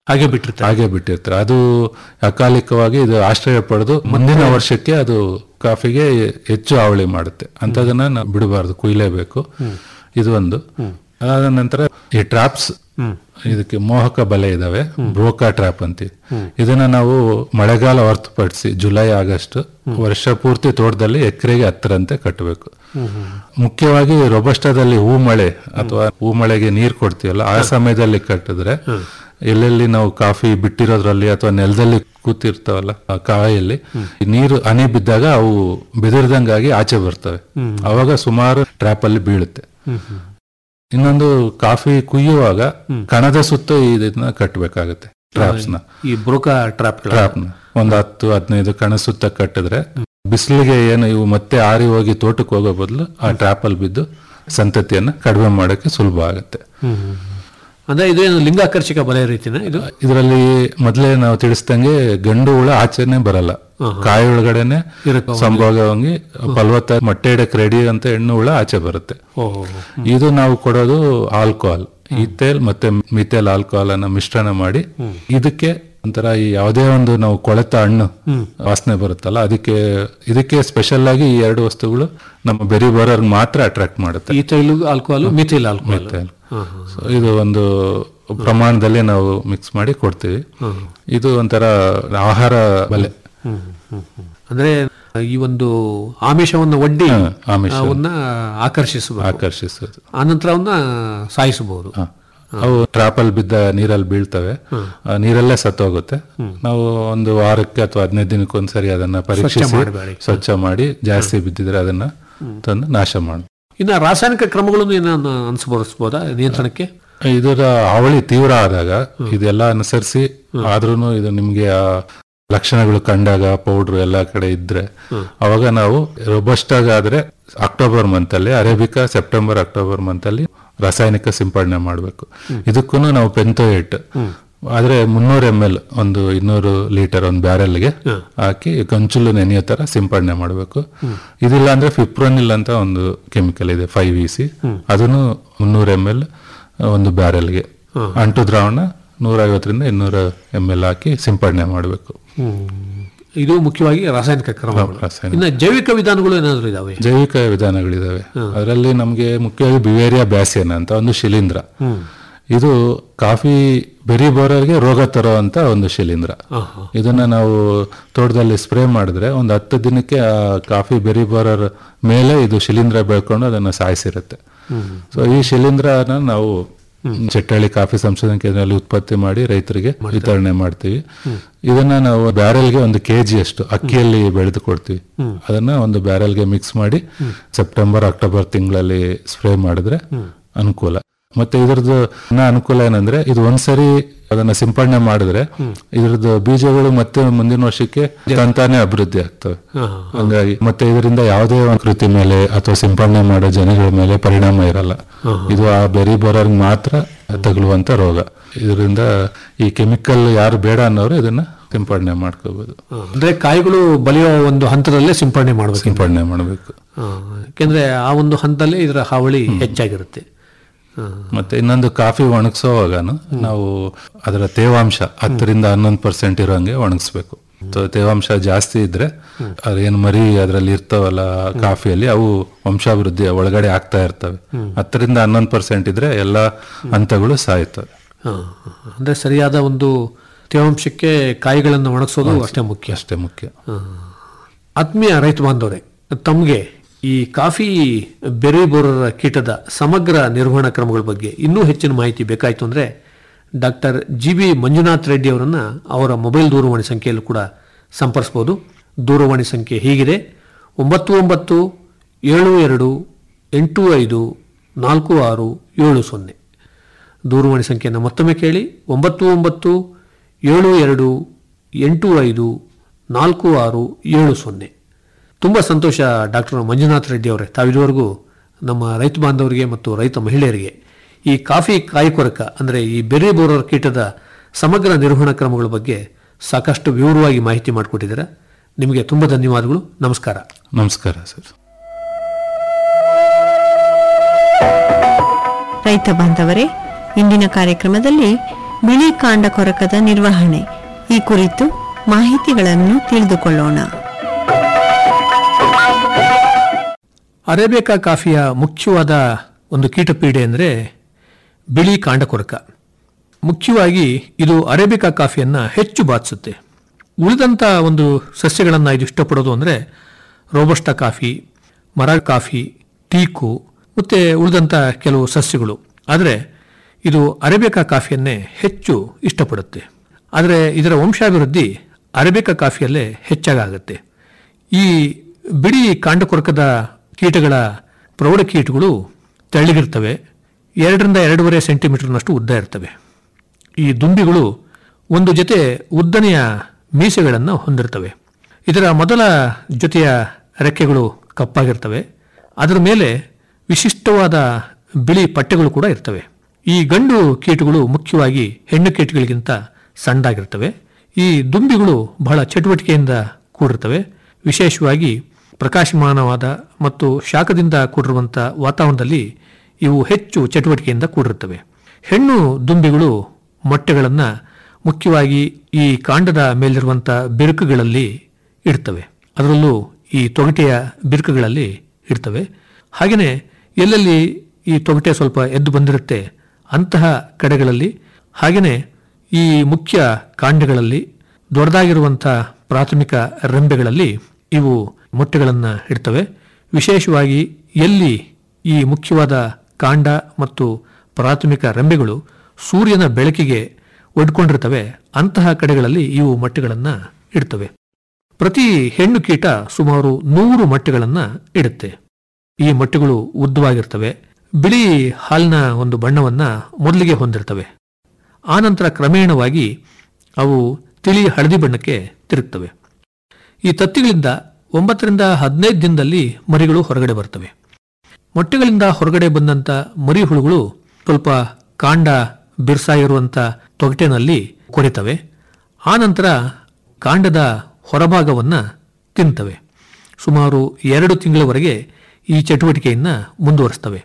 ಹಾಗೆ ಬಿಟ್ಟಿರ್ತಾರೆ ಹಾಗೆ ಬಿಟ್ಟಿರ್ತಾರೆ ಅದು ಅಕಾಲಿಕವಾಗಿ ಇದು ಆಶ್ರಯ ಪಡೆದು ಮುಂದಿನ ವರ್ಷಕ್ಕೆ ಅದು ಕಾಫಿಗೆ ಹೆಚ್ಚು ಹಾವಳಿ ಮಾಡುತ್ತೆ ಅಂತದನ್ನ ನಾವು ಬಿಡಬಾರ್ದು ಕುಯ್ಲೇಬೇಕು ಇದು ಒಂದು ಅದಾದ ನಂತರ ಈ ಟ್ರಾಪ್ಸ್ ಇದಕ್ಕೆ ಮೋಹಕ ಬಲೆ ಇದಾವೆ ಬ್ರೋಕಾ ಟ್ರಾಪ್ ಅಂತೀವಿ ಇದನ್ನ ನಾವು ಮಳೆಗಾಲ ಹೊರತುಪಡಿಸಿ ಜುಲೈ ಆಗಸ್ಟ್ ವರ್ಷ ಪೂರ್ತಿ ತೋಟದಲ್ಲಿ ಎಕರೆಗೆ ಹತ್ತರಂತೆ ಕಟ್ಟಬೇಕು ಮುಖ್ಯವಾಗಿ ರೊಬಸ್ಟಾದಲ್ಲಿ ಹೂ ಮಳೆ ಅಥವಾ ಹೂ ಮಳೆಗೆ ನೀರ್ ಕೊಡ್ತೀವಲ್ಲ ಆ ಸಮಯದಲ್ಲಿ ಕಟ್ಟಿದ್ರೆ ಎಲ್ಲೆಲ್ಲಿ ನಾವು ಕಾಫಿ ಬಿಟ್ಟಿರೋದ್ರಲ್ಲಿ ಅಥವಾ ನೆಲದಲ್ಲಿ ಕೂತಿರ್ತಾವಲ್ಲ ಆ ಕಾಯಲ್ಲಿ ನೀರು ಹನಿ ಬಿದ್ದಾಗ ಅವು ಬೆದರ್ದಂಗಾಗಿ ಆಚೆ ಬರ್ತವೆ ಅವಾಗ ಸುಮಾರು ಟ್ರ್ಯಾಪ್ ಅಲ್ಲಿ ಬೀಳುತ್ತೆ ಇನ್ನೊಂದು ಕಾಫಿ ಕುಯ್ಯುವಾಗ ಕಣದ ಸುತ್ತ ಇದನ್ನ ಕಟ್ಟಬೇಕಾಗತ್ತೆ ಟ್ರಾಪ್ಸ್ ನ ಈ ಬ್ರೋಕಾ ಟ್ರಾಪ್ ಟ್ರಾಪ್ ನ ಒಂದ್ ಹತ್ತು ಹದಿನೈದು ಕಣ ಸುತ್ತ ಕಟ್ಟಿದ್ರೆ ಬಿಸಿಲಿಗೆ ಏನು ಇವು ಮತ್ತೆ ಆರಿ ಹೋಗಿ ತೋಟಕ್ಕೆ ಹೋಗೋ ಬದಲು ಆ ಟ್ರಾಪ್ ಅಲ್ಲಿ ಬಿದ್ದು ಸಂತತಿಯನ್ನ ಕಡಿಮೆ ಮಾಡಕ್ಕೆ ಸುಲಭ ಆಗುತ್ತೆ ಅಂದ್ರೆ ಇದೇನು ಲಿಂಗಾಕರ್ಷಕ ಬಲೆ ರೀತಿನ ಇದು ಇದರಲ್ಲಿ ಮೊದಲೇ ನಾವು ತಿಳಿಸ್ದಂಗೆ ಗಂಡು ಹುಳ ಆಚೆನೆ ಬರಲ್ಲ ಕಾಯಿ ಒಳಗಡೆನೆ ಸಂಭೋಗವಾಗಿ ಫಲವತ್ತ ಮೊಟ್ಟೆ ಇಡಕ್ ರೆಡಿ ಅಂತ ಹೆಣ್ಣು ಹುಳ ಆಚೆ ಬರುತ್ತೆ ಓಹೋ ಇದು ನಾವು ಕೊಡೋದು ಆಲ್ಕೋಹಾಲ್ ಈಥೇಲ್ ಮತ್ತೆ ಮಿಥೇಲ್ ಆಲ್ಕೋಹಾಲ್ ಅನ್ನ ಮಿಶ್ರಣ ಮಾಡಿ ಇದಕ್ಕೆ ಒಂಥರ ಈ ಯಾವುದೇ ಒಂದು ನಾವು ಕೊಳೆತ ಹಣ್ಣು ವಾಸನೆ ಬರುತ್ತಲ್ಲ ಅದಕ್ಕೆ ಇದಕ್ಕೆ ಸ್ಪೆಷಲ್ ಆಗಿ ಈ ಎರಡು ವಸ್ತುಗಳು ನಮ್ಮ ಬೆರಿ ಬರೋರ್ ಮಾತ್ರ ಅಟ್ರಾಕ್ಟ್ ಮಾಡುತ್ತೆ ethyl alcohol methyl alcohol methyl so ಇದು ಒಂದು ಪ್ರಮಾಣದಲ್ಲಿ ನಾವು ಮಿಕ್ಸ್ ಮಾಡಿ ಕೊಡ್ತೀವಿ ಇದು ಒಂಥರ ಆಹಾರ ಬಲೆ ಅಂದ್ರೆ ಈ ಒಂದು ಆಮಿಷವನ್ನು ಒಡ್ಡಿ ಹಾ, ಆಮಿಷ. ಅವನ್ನ ಆಕರ್ಷಿಸಬಹುದು ಆಕರ್ಷಿಸೋದು ಆನಂತರ ಅವನ್ನ ಸಾಯಿಸಬಹುದು ಹ. ಅವು ಟ್ರಾಪ್ ಅಲ್ಲಿ ಬಿದ್ದ ನೀರಲ್ಲಿ ಬೀಳ್ತವೆ ಆ ನೀರಲ್ಲೇ ಸತ್ತೋಗುತ್ತೆ ನಾವು ಒಂದು ವಾರಕ್ಕೆ ಅಥವಾ ಹದಿನೈದು ದಿನಕ್ಕೆ ಒಂದ್ಸರಿ ಅದನ್ನ ಪರೀಕ್ಷಿಸಿ ಮಾಡಬೇಡಿ. ಸ್ವಚ್ಛ ಮಾಡಿ ಜಾಸ್ತಿ ಬಿದ್ದಿದ್ರೆ ಅದನ್ನ ತಂದು ನಾಶ ಮಾಡಿ ಇನ್ನು ರಾಸಾಯನಿಕ ಕ್ರಮಗಳನ್ನು ಏನನ್ನ ಅನುಸರಿಸಬಹುದಾ ನಿಯಂತ್ರಣಕ್ಕೆ ಇದರ ಹಾವಳಿ ತೀವ್ರ ಆದಾಗ ಇದೆಲ್ಲ ಅನುಸರಿಸಿ ಆದ್ರೂ ಇದು ನಿಮ್ಗೆ ಆ ಲಕ್ಷಣಗಳು ಕಂಡಾಗ ಪೌಡ್ರ್ ಎಲ್ಲ ಕಡೆ ಇದ್ರೆ ಅವಾಗ ನಾವು ರೊಬಸ್ಟ್ ಆದ್ರೆ ಅಕ್ಟೋಬರ್ ಮಂತ್ ಅಲ್ಲಿ ಅರೇಬಿಕಾ ಸೆಪ್ಟೆಂಬರ್ ಅಕ್ಟೋಬರ್ ಮಂತ್ ಅಲ್ಲಿ ರಾಸಾಯನಿಕ ಸಿಂಪಡಣೆ ಮಾಡಬೇಕು ಇದಕ್ಕೂ ನಾವು ಪೆಂತೋಯೇಟ್ ಆದ್ರೆ ಮುನ್ನೂರ ಎಂ ಎಲ್ ಒಂದು ಇನ್ನೂರು ಲೀಟರ್ ಒಂದು ಬ್ಯಾರೆಲ್ಗೆ ಹಾಕಿ ಗಂಚುಲು ನೆನೆಯೋ ತರ ಸಿಂಪಡಣೆ ಮಾಡಬೇಕು ಇದಿಲ್ಲ ಅಂದ್ರೆ ಫಿಪ್ರೋನಿಲ್ ಅಂತ ಒಂದು ಕೆಮಿಕಲ್ ಇದೆ ಫೈವ್ ಇ ಸಿ ಅದನ್ನು ಮುನ್ನೂರ ಎಂ ಎಲ್ ಒಂದು ಬ್ಯಾರೆಲ್ಗೆ ಅಂಟು ದ್ರಾವಣ ನೂರ ಐವತ್ತರಿಂದ ಇನ್ನೂರ ಎಂ ಎಲ್ ಹಾಕಿ ಸಿಂಪಡಣೆ ಮಾಡಬೇಕು ಇದು ಮುಖ್ಯವಾಗಿ ರಾಸಾಯನಿಕ ಕ್ರಮಗಳು ರಾಸಾಯನಿಕ. ಇನ್ನು ಜೈವಿಕ ವಿಧಾನಗಳು ಏನಾದ್ರು ಇದಾವೆ ಜೈವಿಕ ವಿಧಾನಗಳಿದಾವೆ ಅದರಲ್ಲಿ ನಮಗೆ ಮುಖ್ಯವಾಗಿ ಬಿವೇರಿಯಾ ಬ್ಯಾಸಿಯನ್ ಅಂತ ಒಂದು ಶಿಲೀಂಧ್ರ ಇದು ಕಾಫಿ ಬೆರಿ ಬೋರರ್ಗೆ ರೋಗ ತರೋ ಅಂತ ಒಂದು ಶಿಲೀಂಧ್ರ ಇದನ್ನ ನಾವು ತೋಟದಲ್ಲಿ ಸ್ಪ್ರೇ ಮಾಡಿದ್ರೆ ಒಂದು ಹತ್ತು ದಿನಕ್ಕೆ ಆ ಕಾಫಿ ಬೆರಿ ಬೋರರ್ ಮೇಲೆ ಇದು ಶಿಲೀಂಧ್ರ ಬೆಳ್ಕೊಂಡು ಅದನ್ನ ಸಾಯಿಸಿರುತ್ತೆ ಸೊ ಈ ಶಿಲೀಂಧ್ರನ ನಾವು ಚಟ್ಟಳ್ಳಿ ಕಾಫಿ ಸಂಶೋಧನಾ ಕೇಂದ್ರದಲ್ಲಿ ಉತ್ಪತ್ತಿ ಮಾಡಿ ರೈತರಿಗೆ ವಿತರಣೆ ಮಾಡ್ತೀವಿ ಇದನ್ನ ನಾವು ಬ್ಯಾರೆಲ್ಗೆ ಒಂದು ಕೆಜಿ ಅಷ್ಟು ಅಕ್ಕಿಯಲ್ಲಿ ಬೆಳೆದು ಕೊಡ್ತೀವಿ ಅದನ್ನ ಒಂದು ಬ್ಯಾರೆಲ್ಗೆ ಮಿಕ್ಸ್ ಮಾಡಿ ಸೆಪ್ಟೆಂಬರ್ ಅಕ್ಟೋಬರ್ ತಿಂಗಳಲ್ಲಿ ಸ್ಪ್ರೇ ಮಾಡಿದ್ರೆ ಅನುಕೂಲ ಮತ್ತೆ ಇದ್ರದ್ದು ಇನ್ನ ಅನುಕೂಲ ಏನಂದ್ರೆ ಇದು ಒಂದ್ಸರಿ ಅದನ್ನ ಸಿಂಪಡಣೆ ಮಾಡಿದ್ರೆ ಇದ್ರದ್ದು ಬೀಜಗಳು ಮತ್ತೆ ಮುಂದಿನ ವರ್ಷಕ್ಕೆ ತಂತಾನೆ ಅಭಿವೃದ್ಧಿ ಆಗ್ತವೆ ಹಂಗಾಗಿ ಮತ್ತೆ ಇದರಿಂದ ಯಾವುದೇ ಒಂದು ಕೃತಿ ಮೇಲೆ ಅಥವಾ ಸಿಂಪಡಣೆ ಮಾಡೋ ಜನಗಳ ಮೇಲೆ ಪರಿಣಾಮ ಇರಲ್ಲ ಇದು ಆ ಬೆರಿ ಬರೋರ್ಗ್ ಮಾತ್ರ ತಗುಲುವಂತ ರೋಗ ಇದರಿಂದ ಈ ಕೆಮಿಕಲ್ ಯಾರು ಬೇಡ ಅನ್ನೋರು ಇದನ್ನ ಸಿಂಪಡಣೆ ಮಾಡ್ಕೋಬಹುದು ಅಂದ್ರೆ ಕಾಯಿಗಳು ಬಲಿಯೋ ಒಂದು ಹಂತದಲ್ಲೇ ಸಿಂಪಡಣೆ ಮಾಡಬೇಕು ಸಿಂಪಡಣೆ ಮಾಡಬೇಕು ಯಾಕೆಂದ್ರೆ ಆ ಒಂದು ಹಂತದಲ್ಲೇ ಇದರ ಹಾವಳಿ ಹೆಚ್ಚಾಗಿರುತ್ತೆ ಹಾ. ಮತ್ತೆ ಇನ್ನೊಂದು ಕಾಫಿ ಒಣಗಿಸೋವಾಗನು ನಾವು ಅದರ ತೇವಾಂಶ ಹತ್ತರಿಂದ ಹನ್ನೊಂದು ಪರ್ಸೆಂಟ್ ಇರೋಂಗೆ ಒಣಗಿಸ್ಬೇಕು ಸೊ ತೇವಾಂಶ ಜಾಸ್ತಿ ಇದ್ರೆ ಅದೇನು ಮರಿ ಅದರಲ್ಲಿ ಇರ್ತಾವಲ್ಲ ಕಾಫಿಯಲ್ಲಿ ಅವು ವಂಶಾಭಿವೃದ್ಧಿ ಒಳಗಡೆ ಆಗ್ತಾ ಇರ್ತವೆ ಹತ್ತರಿಂದ ಹನ್ನೊಂದು ಪರ್ಸೆಂಟ್ ಇದ್ರೆ ಎಲ್ಲಾ ಹಂತಗಳು ಸಾಯ್ತವೆ ಹಾ. ಅಂದ್ರೆ ಸರಿಯಾದ ಒಂದು ತೇವಾಂಶಕ್ಕೆ ಕಾಯಿಗಳನ್ನು ಒಣಗಿಸೋದು ಅಷ್ಟೇ ಮುಖ್ಯ ಅಷ್ಟೇ ಮುಖ್ಯ ಆತ್ಮೀಯ ರೈತ ಬಾಂಧವರೇ ತಮಗೆ ಈ ಕಾಫಿ ಬೆರೆ ಬೋರರ ಕೀಟದ ಸಮಗ್ರ ನಿರ್ವಹಣಾ ಕ್ರಮಗಳ ಬಗ್ಗೆ ಇನ್ನೂ ಹೆಚ್ಚಿನ ಮಾಹಿತಿ ಬೇಕಾಯಿತು ಅಂದರೆ doctor G B Manjunath Reddy ಅವರನ್ನು ಅವರ ಮೊಬೈಲ್ ದೂರವಾಣಿ ಸಂಖ್ಯೆಯಲ್ಲೂ ಕೂಡ ಸಂಪರ್ಸ್ಬೋದು ದೂರವಾಣಿ ಸಂಖ್ಯೆ ಹೀಗಿದೆ ಒಂಬತ್ತು ಒಂಬತ್ತು ಏಳು ಎರಡು ಎಂಟು ಐದು ನಾಲ್ಕು ಆರು ಏಳು ಸೊನ್ನೆ ದೂರವಾಣಿ ಸಂಖ್ಯೆಯನ್ನು ಮತ್ತೊಮ್ಮೆ ಕೇಳಿ ಒಂಬತ್ತು ಒಂಬತ್ತು ಏಳು ಎರಡು ಎಂಟು ಐದು ನಾಲ್ಕು ಆರು ಏಳು ಸೊನ್ನೆ ತುಂಬ ಸಂತೋಷ ಡಾಕ್ಟರ್ ಮಂಜುನಾಥ್ ರೆಡ್ಡಿ ಅವರೇ ತಾವಿದುವರೆಗೂ ನಮ್ಮ ರೈತ ಬಾಂಧವರಿಗೆ ಮತ್ತು ರೈತ ಮಹಿಳೆಯರಿಗೆ ಈ ಕಾಫಿ ಕಾಯಿ ಕೊರಕ ಅಂದರೆ ಈ ಬೆರೆ ಬೋರರ್ ಕೀಟದ ಸಮಗ್ರ ನಿರ್ವಹಣಾ ಕ್ರಮಗಳ ಬಗ್ಗೆ ಸಾಕಷ್ಟು ವಿವರವಾಗಿ ಮಾಹಿತಿ ಮಾಡಿಕೊಟ್ಟಿದ್ದೀರಾ ನಿಮಗೆ ತುಂಬ ಧನ್ಯವಾದಗಳು ನಮಸ್ಕಾರ ನಮಸ್ಕಾರ ಸರ್ ರೈತ ಬಾಂಧವರೇ ಇಂದಿನ ಕಾರ್ಯಕ್ರಮದಲ್ಲಿ ಬಿಳಿ ಕಾಂಡ ಕೊರಕದ ನಿರ್ವಹಣೆ ಈ ಕುರಿತು ಮಾಹಿತಿಗಳನ್ನು ತಿಳಿದುಕೊಳ್ಳೋಣ ಅರೇಬಿಕಾ ಕಾಫಿಯ ಮುಖ್ಯವಾದ ಒಂದು ಕೀಟಪೀಡೆ ಅಂದರೆ ಬಿಳಿ ಕಾಂಡಕೊರಕ ಮುಖ್ಯವಾಗಿ ಇದು ಅರೇಬಿಕಾ ಕಾಫಿಯನ್ನು ಹೆಚ್ಚು ಬಾಧಿಸುತ್ತೆ ಉಳಿದಂಥ ಒಂದು ಸಸ್ಯಗಳನ್ನು ಇದು ಇಷ್ಟಪಡೋದು ಅಂದರೆ ರೋಬಸ್ಟ ಕಾಫಿ ಮರ ಕಾಫಿ ಟೀಕು ಮತ್ತು ಉಳಿದಂಥ ಕೆಲವು ಸಸ್ಯಗಳು ಆದರೆ ಇದು ಅರೇಬಿಕಾ ಕಾಫಿಯನ್ನೇ ಹೆಚ್ಚು ಇಷ್ಟಪಡುತ್ತೆ ಆದರೆ ಇದರ ವಂಶಾಭಿವೃದ್ಧಿ ಅರೇಬಿಕಾ ಕಾಫಿಯಲ್ಲೇ ಹೆಚ್ಚಾಗುತ್ತೆ ಈ ಬಿಳಿ ಕಾಂಡಕೊರಕದ ಕೀಟಗಳ ಪ್ರೌಢ ಕೀಟಗಳು ತೆಳ್ಳಗಿರ್ತವೆ ಎರಡರಿಂದ ಎರಡೂವರೆ ಸೆಂಟಿಮೀಟರ್ನಷ್ಟು ಉದ್ದ ಇರ್ತವೆ ಈ ದುಂಬಿಗಳು ಒಂದು ಜೊತೆ ಉದ್ದನೆಯ ಮೀಸೆಗಳನ್ನು ಹೊಂದಿರ್ತವೆ ಇದರ ಮೊದಲ ಜೊತೆಯ ರೆಕ್ಕೆಗಳು ಕಪ್ಪಾಗಿರ್ತವೆ ಅದರ ಮೇಲೆ ವಿಶಿಷ್ಟವಾದ ಬಿಳಿ ಪಟ್ಟೆಗಳು ಕೂಡ ಇರ್ತವೆ ಈ ಗಂಡು ಕೀಟಗಳು ಮುಖ್ಯವಾಗಿ ಹೆಣ್ಣು ಕೀಟಗಳಿಗಿಂತ ಸಣ್ಣದಾಗಿರ್ತವೆ ಈ ದುಂಬಿಗಳು ಬಹಳ ಚಟುವಟಿಕೆಯಿಂದ ಕೂಡಿರ್ತವೆ ವಿಶೇಷವಾಗಿ ಪ್ರಕಾಶಮಾನವಾದ ಮತ್ತು ಶಾಖದಿಂದ ಕೂಡಿರುವಂಥ ವಾತಾವರಣದಲ್ಲಿ ಇವು ಹೆಚ್ಚು ಚಟುವಟಿಕೆಯಿಂದ ಕೂಡಿರುತ್ತವೆ ಹೆಣ್ಣು ದುಂಬಿಗಳು ಮೊಟ್ಟೆಗಳನ್ನು ಮುಖ್ಯವಾಗಿ ಈ ಕಾಂಡದ ಮೇಲಿರುವಂಥ ಬಿರುಕುಗಳಲ್ಲಿ ಇಡ್ತವೆ ಅದರಲ್ಲೂ ಈ ತೊಗಟೆಯ ಬಿರುಕುಗಳಲ್ಲಿ ಇಡ್ತವೆ ಹಾಗೆಯೇ ಎಲ್ಲೆಲ್ಲಿ ಈ ತೊಗಟೆ ಸ್ವಲ್ಪ ಎದ್ದು ಬಂದಿರುತ್ತೆ ಅಂತಹ ಕಡೆಗಳಲ್ಲಿ ಹಾಗೆಯೇ ಈ ಮುಖ್ಯ ಕಾಂಡಗಳಲ್ಲಿ ದೊಡ್ಡದಾಗಿರುವಂಥ ಪ್ರಾಥಮಿಕ ರೆಂಬೆಗಳಲ್ಲಿ ಇವು ಮೊಟ್ಟೆಗಳನ್ನು ಇಡ್ತವೆ ವಿಶೇಷವಾಗಿ ಎಲ್ಲಿ ಈ ಮುಖ್ಯವಾದ ಕಾಂಡ ಮತ್ತು ಪ್ರಾಥಮಿಕ ರೆಂಬೆಗಳು ಸೂರ್ಯನ ಬೆಳಕಿಗೆ ಒಡ್ಕೊಂಡಿರ್ತವೆ ಅಂತಹ ಕಡೆಗಳಲ್ಲಿ ಇವು ಮೊಟ್ಟೆಗಳನ್ನು ಇಡ್ತವೆ ಪ್ರತಿ ಹೆಣ್ಣು ಕೀಟ ಸುಮಾರು ನೂರು ಮೊಟ್ಟೆಗಳನ್ನು ಇಡುತ್ತೆ ಈ ಮೊಟ್ಟೆಗಳು ಉದ್ದವಾಗಿರ್ತವೆ ಬಿಳಿ ಹಾಲಿನ ಒಂದು ಬಣ್ಣವನ್ನ ಮೊದಲಿಗೆ ಹೊಂದಿರ್ತವೆ ಆನಂತರ ಕ್ರಮೇಣವಾಗಿ ಅವು ತಿಳಿ ಹಳದಿ ಬಣ್ಣಕ್ಕೆ ತಿರುಗ್ತವೆ ಈ ತತ್ತಿಗಳಿಂದ ಒಂಬತ್ತರಿಂದ ಹದಿನೈದು ದಿನದಲ್ಲಿ ಮರಿಗಳು ಹೊರಗಡೆ ಬರ್ತವೆ ಮೊಟ್ಟೆಗಳಿಂದ ಹೊರಗಡೆ ಬಂದಂಥ ಮರಿ ಹುಳುಗಳು ಸ್ವಲ್ಪ ಕಾಂಡ ಬಿರ್ಸಾಗಿರುವಂಥ ತೊಗಟೆನಲ್ಲಿ ಕೊರಿತವೆ ಆನಂತರ ಕಾಂಡದ ಹೊರಭಾಗವನ್ನು ತಿಂತವೆ ಸುಮಾರು ಎರಡು ತಿಂಗಳವರೆಗೆ ಈ ಚಟುವಟಿಕೆಯನ್ನು ಮುಂದುವರಿಸ್ತವೆ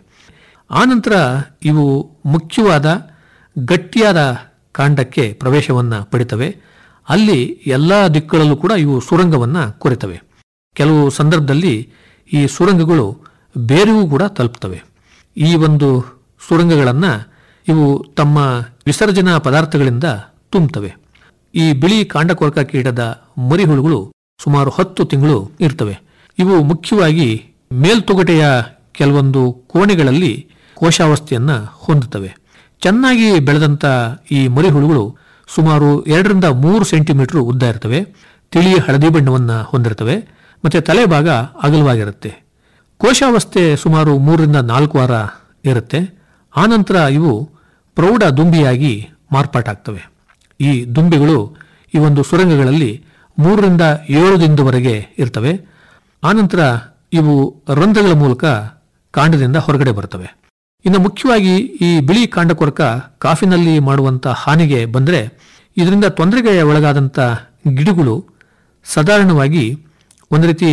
ಆನಂತರ ಇವು ಮುಖ್ಯವಾದ ಗಟ್ಟಿಯಾದ ಕಾಂಡಕ್ಕೆ ಪ್ರವೇಶವನ್ನು ಪಡಿತವೆ ಅಲ್ಲಿ ಎಲ್ಲ ದಿಕ್ಕುಗಳಲ್ಲೂ ಕೂಡ ಇವು ಸುರಂಗವನ್ನು ಕೊರೆತವೆ ಕೆಲವು ಸಂದರ್ಭದಲ್ಲಿ ಈ ಸುರಂಗಗಳು ಬೇರೆಗೂ ಕೂಡ ತಲುಪ್ತವೆ ಈ ಒಂದು ಸುರಂಗಗಳನ್ನು ಇವು ತಮ್ಮ ವಿಸರ್ಜನಾ ಪದಾರ್ಥಗಳಿಂದ ತುಂಬುತ್ತವೆ ಈ ಬಿಳಿ ಕಾಂಡಕೊರಕ ಕೀಟದ ಮರಿಹುಳುಗಳು ಸುಮಾರು ಹತ್ತು ತಿಂಗಳು ಇರ್ತವೆ ಇವು ಮುಖ್ಯವಾಗಿ ಮೇಲ್ತೊಗಟೆಯ ಕೆಲವೊಂದು ಕೋಣೆಗಳಲ್ಲಿ ಕೋಶಾವಸ್ಥೆಯನ್ನ ಹೊಂದುತ್ತವೆ ಚೆನ್ನಾಗಿ ಬೆಳೆದಂತ ಈ ಮರಿಹುಳುಗಳು ಸುಮಾರು ಎರಡರಿಂದ ಮೂರು ಸೆಂಟಿಮೀಟರ್ ಉದ್ದ ಇರ್ತವೆ ತಿಳಿ ಹಳದಿ ಬಣ್ಣವನ್ನು ಹೊಂದಿರ್ತವೆ ಮತ್ತೆ ತಲೆಭಾಗ ಅಗಲವಾಗಿರುತ್ತೆ ಕೋಶಾವಸ್ಥೆ ಸುಮಾರು ಮೂರರಿಂದ ನಾಲ್ಕು ವಾರ ಇರುತ್ತೆ ಆನಂತರ ಇವು ಪ್ರೌಢ ದುಂಬಿಯಾಗಿ ಮಾರ್ಪಾಟಾಗ್ತವೆ ಈ ದುಂಬಿಗಳು ಈ ಒಂದು ಸುರಂಗಗಳಲ್ಲಿ ಮೂರರಿಂದ ಏಳು ದಿನದವರೆಗೆ ಇರ್ತವೆ ಆನಂತರ ಇವು ರಂಧ್ರಗಳ ಮೂಲಕ ಕಾಂಡದಿಂದ ಹೊರಗಡೆ ಬರ್ತವೆ ಇನ್ನು ಮುಖ್ಯವಾಗಿ ಈ ಬಿಳಿ ಕಾಂಡಕೊರಕ ಕಾಫಿನಲ್ಲಿ ಮಾಡುವಂಥ ಹಾನಿಗೆ ಬಂದರೆ ಇದರಿಂದ ತೊಂದರೆಗೆ ಒಳಗಾದಂಥ ಗಿಡಗಳು ಸಾಧಾರಣವಾಗಿ ಒಂದು ರೀತಿ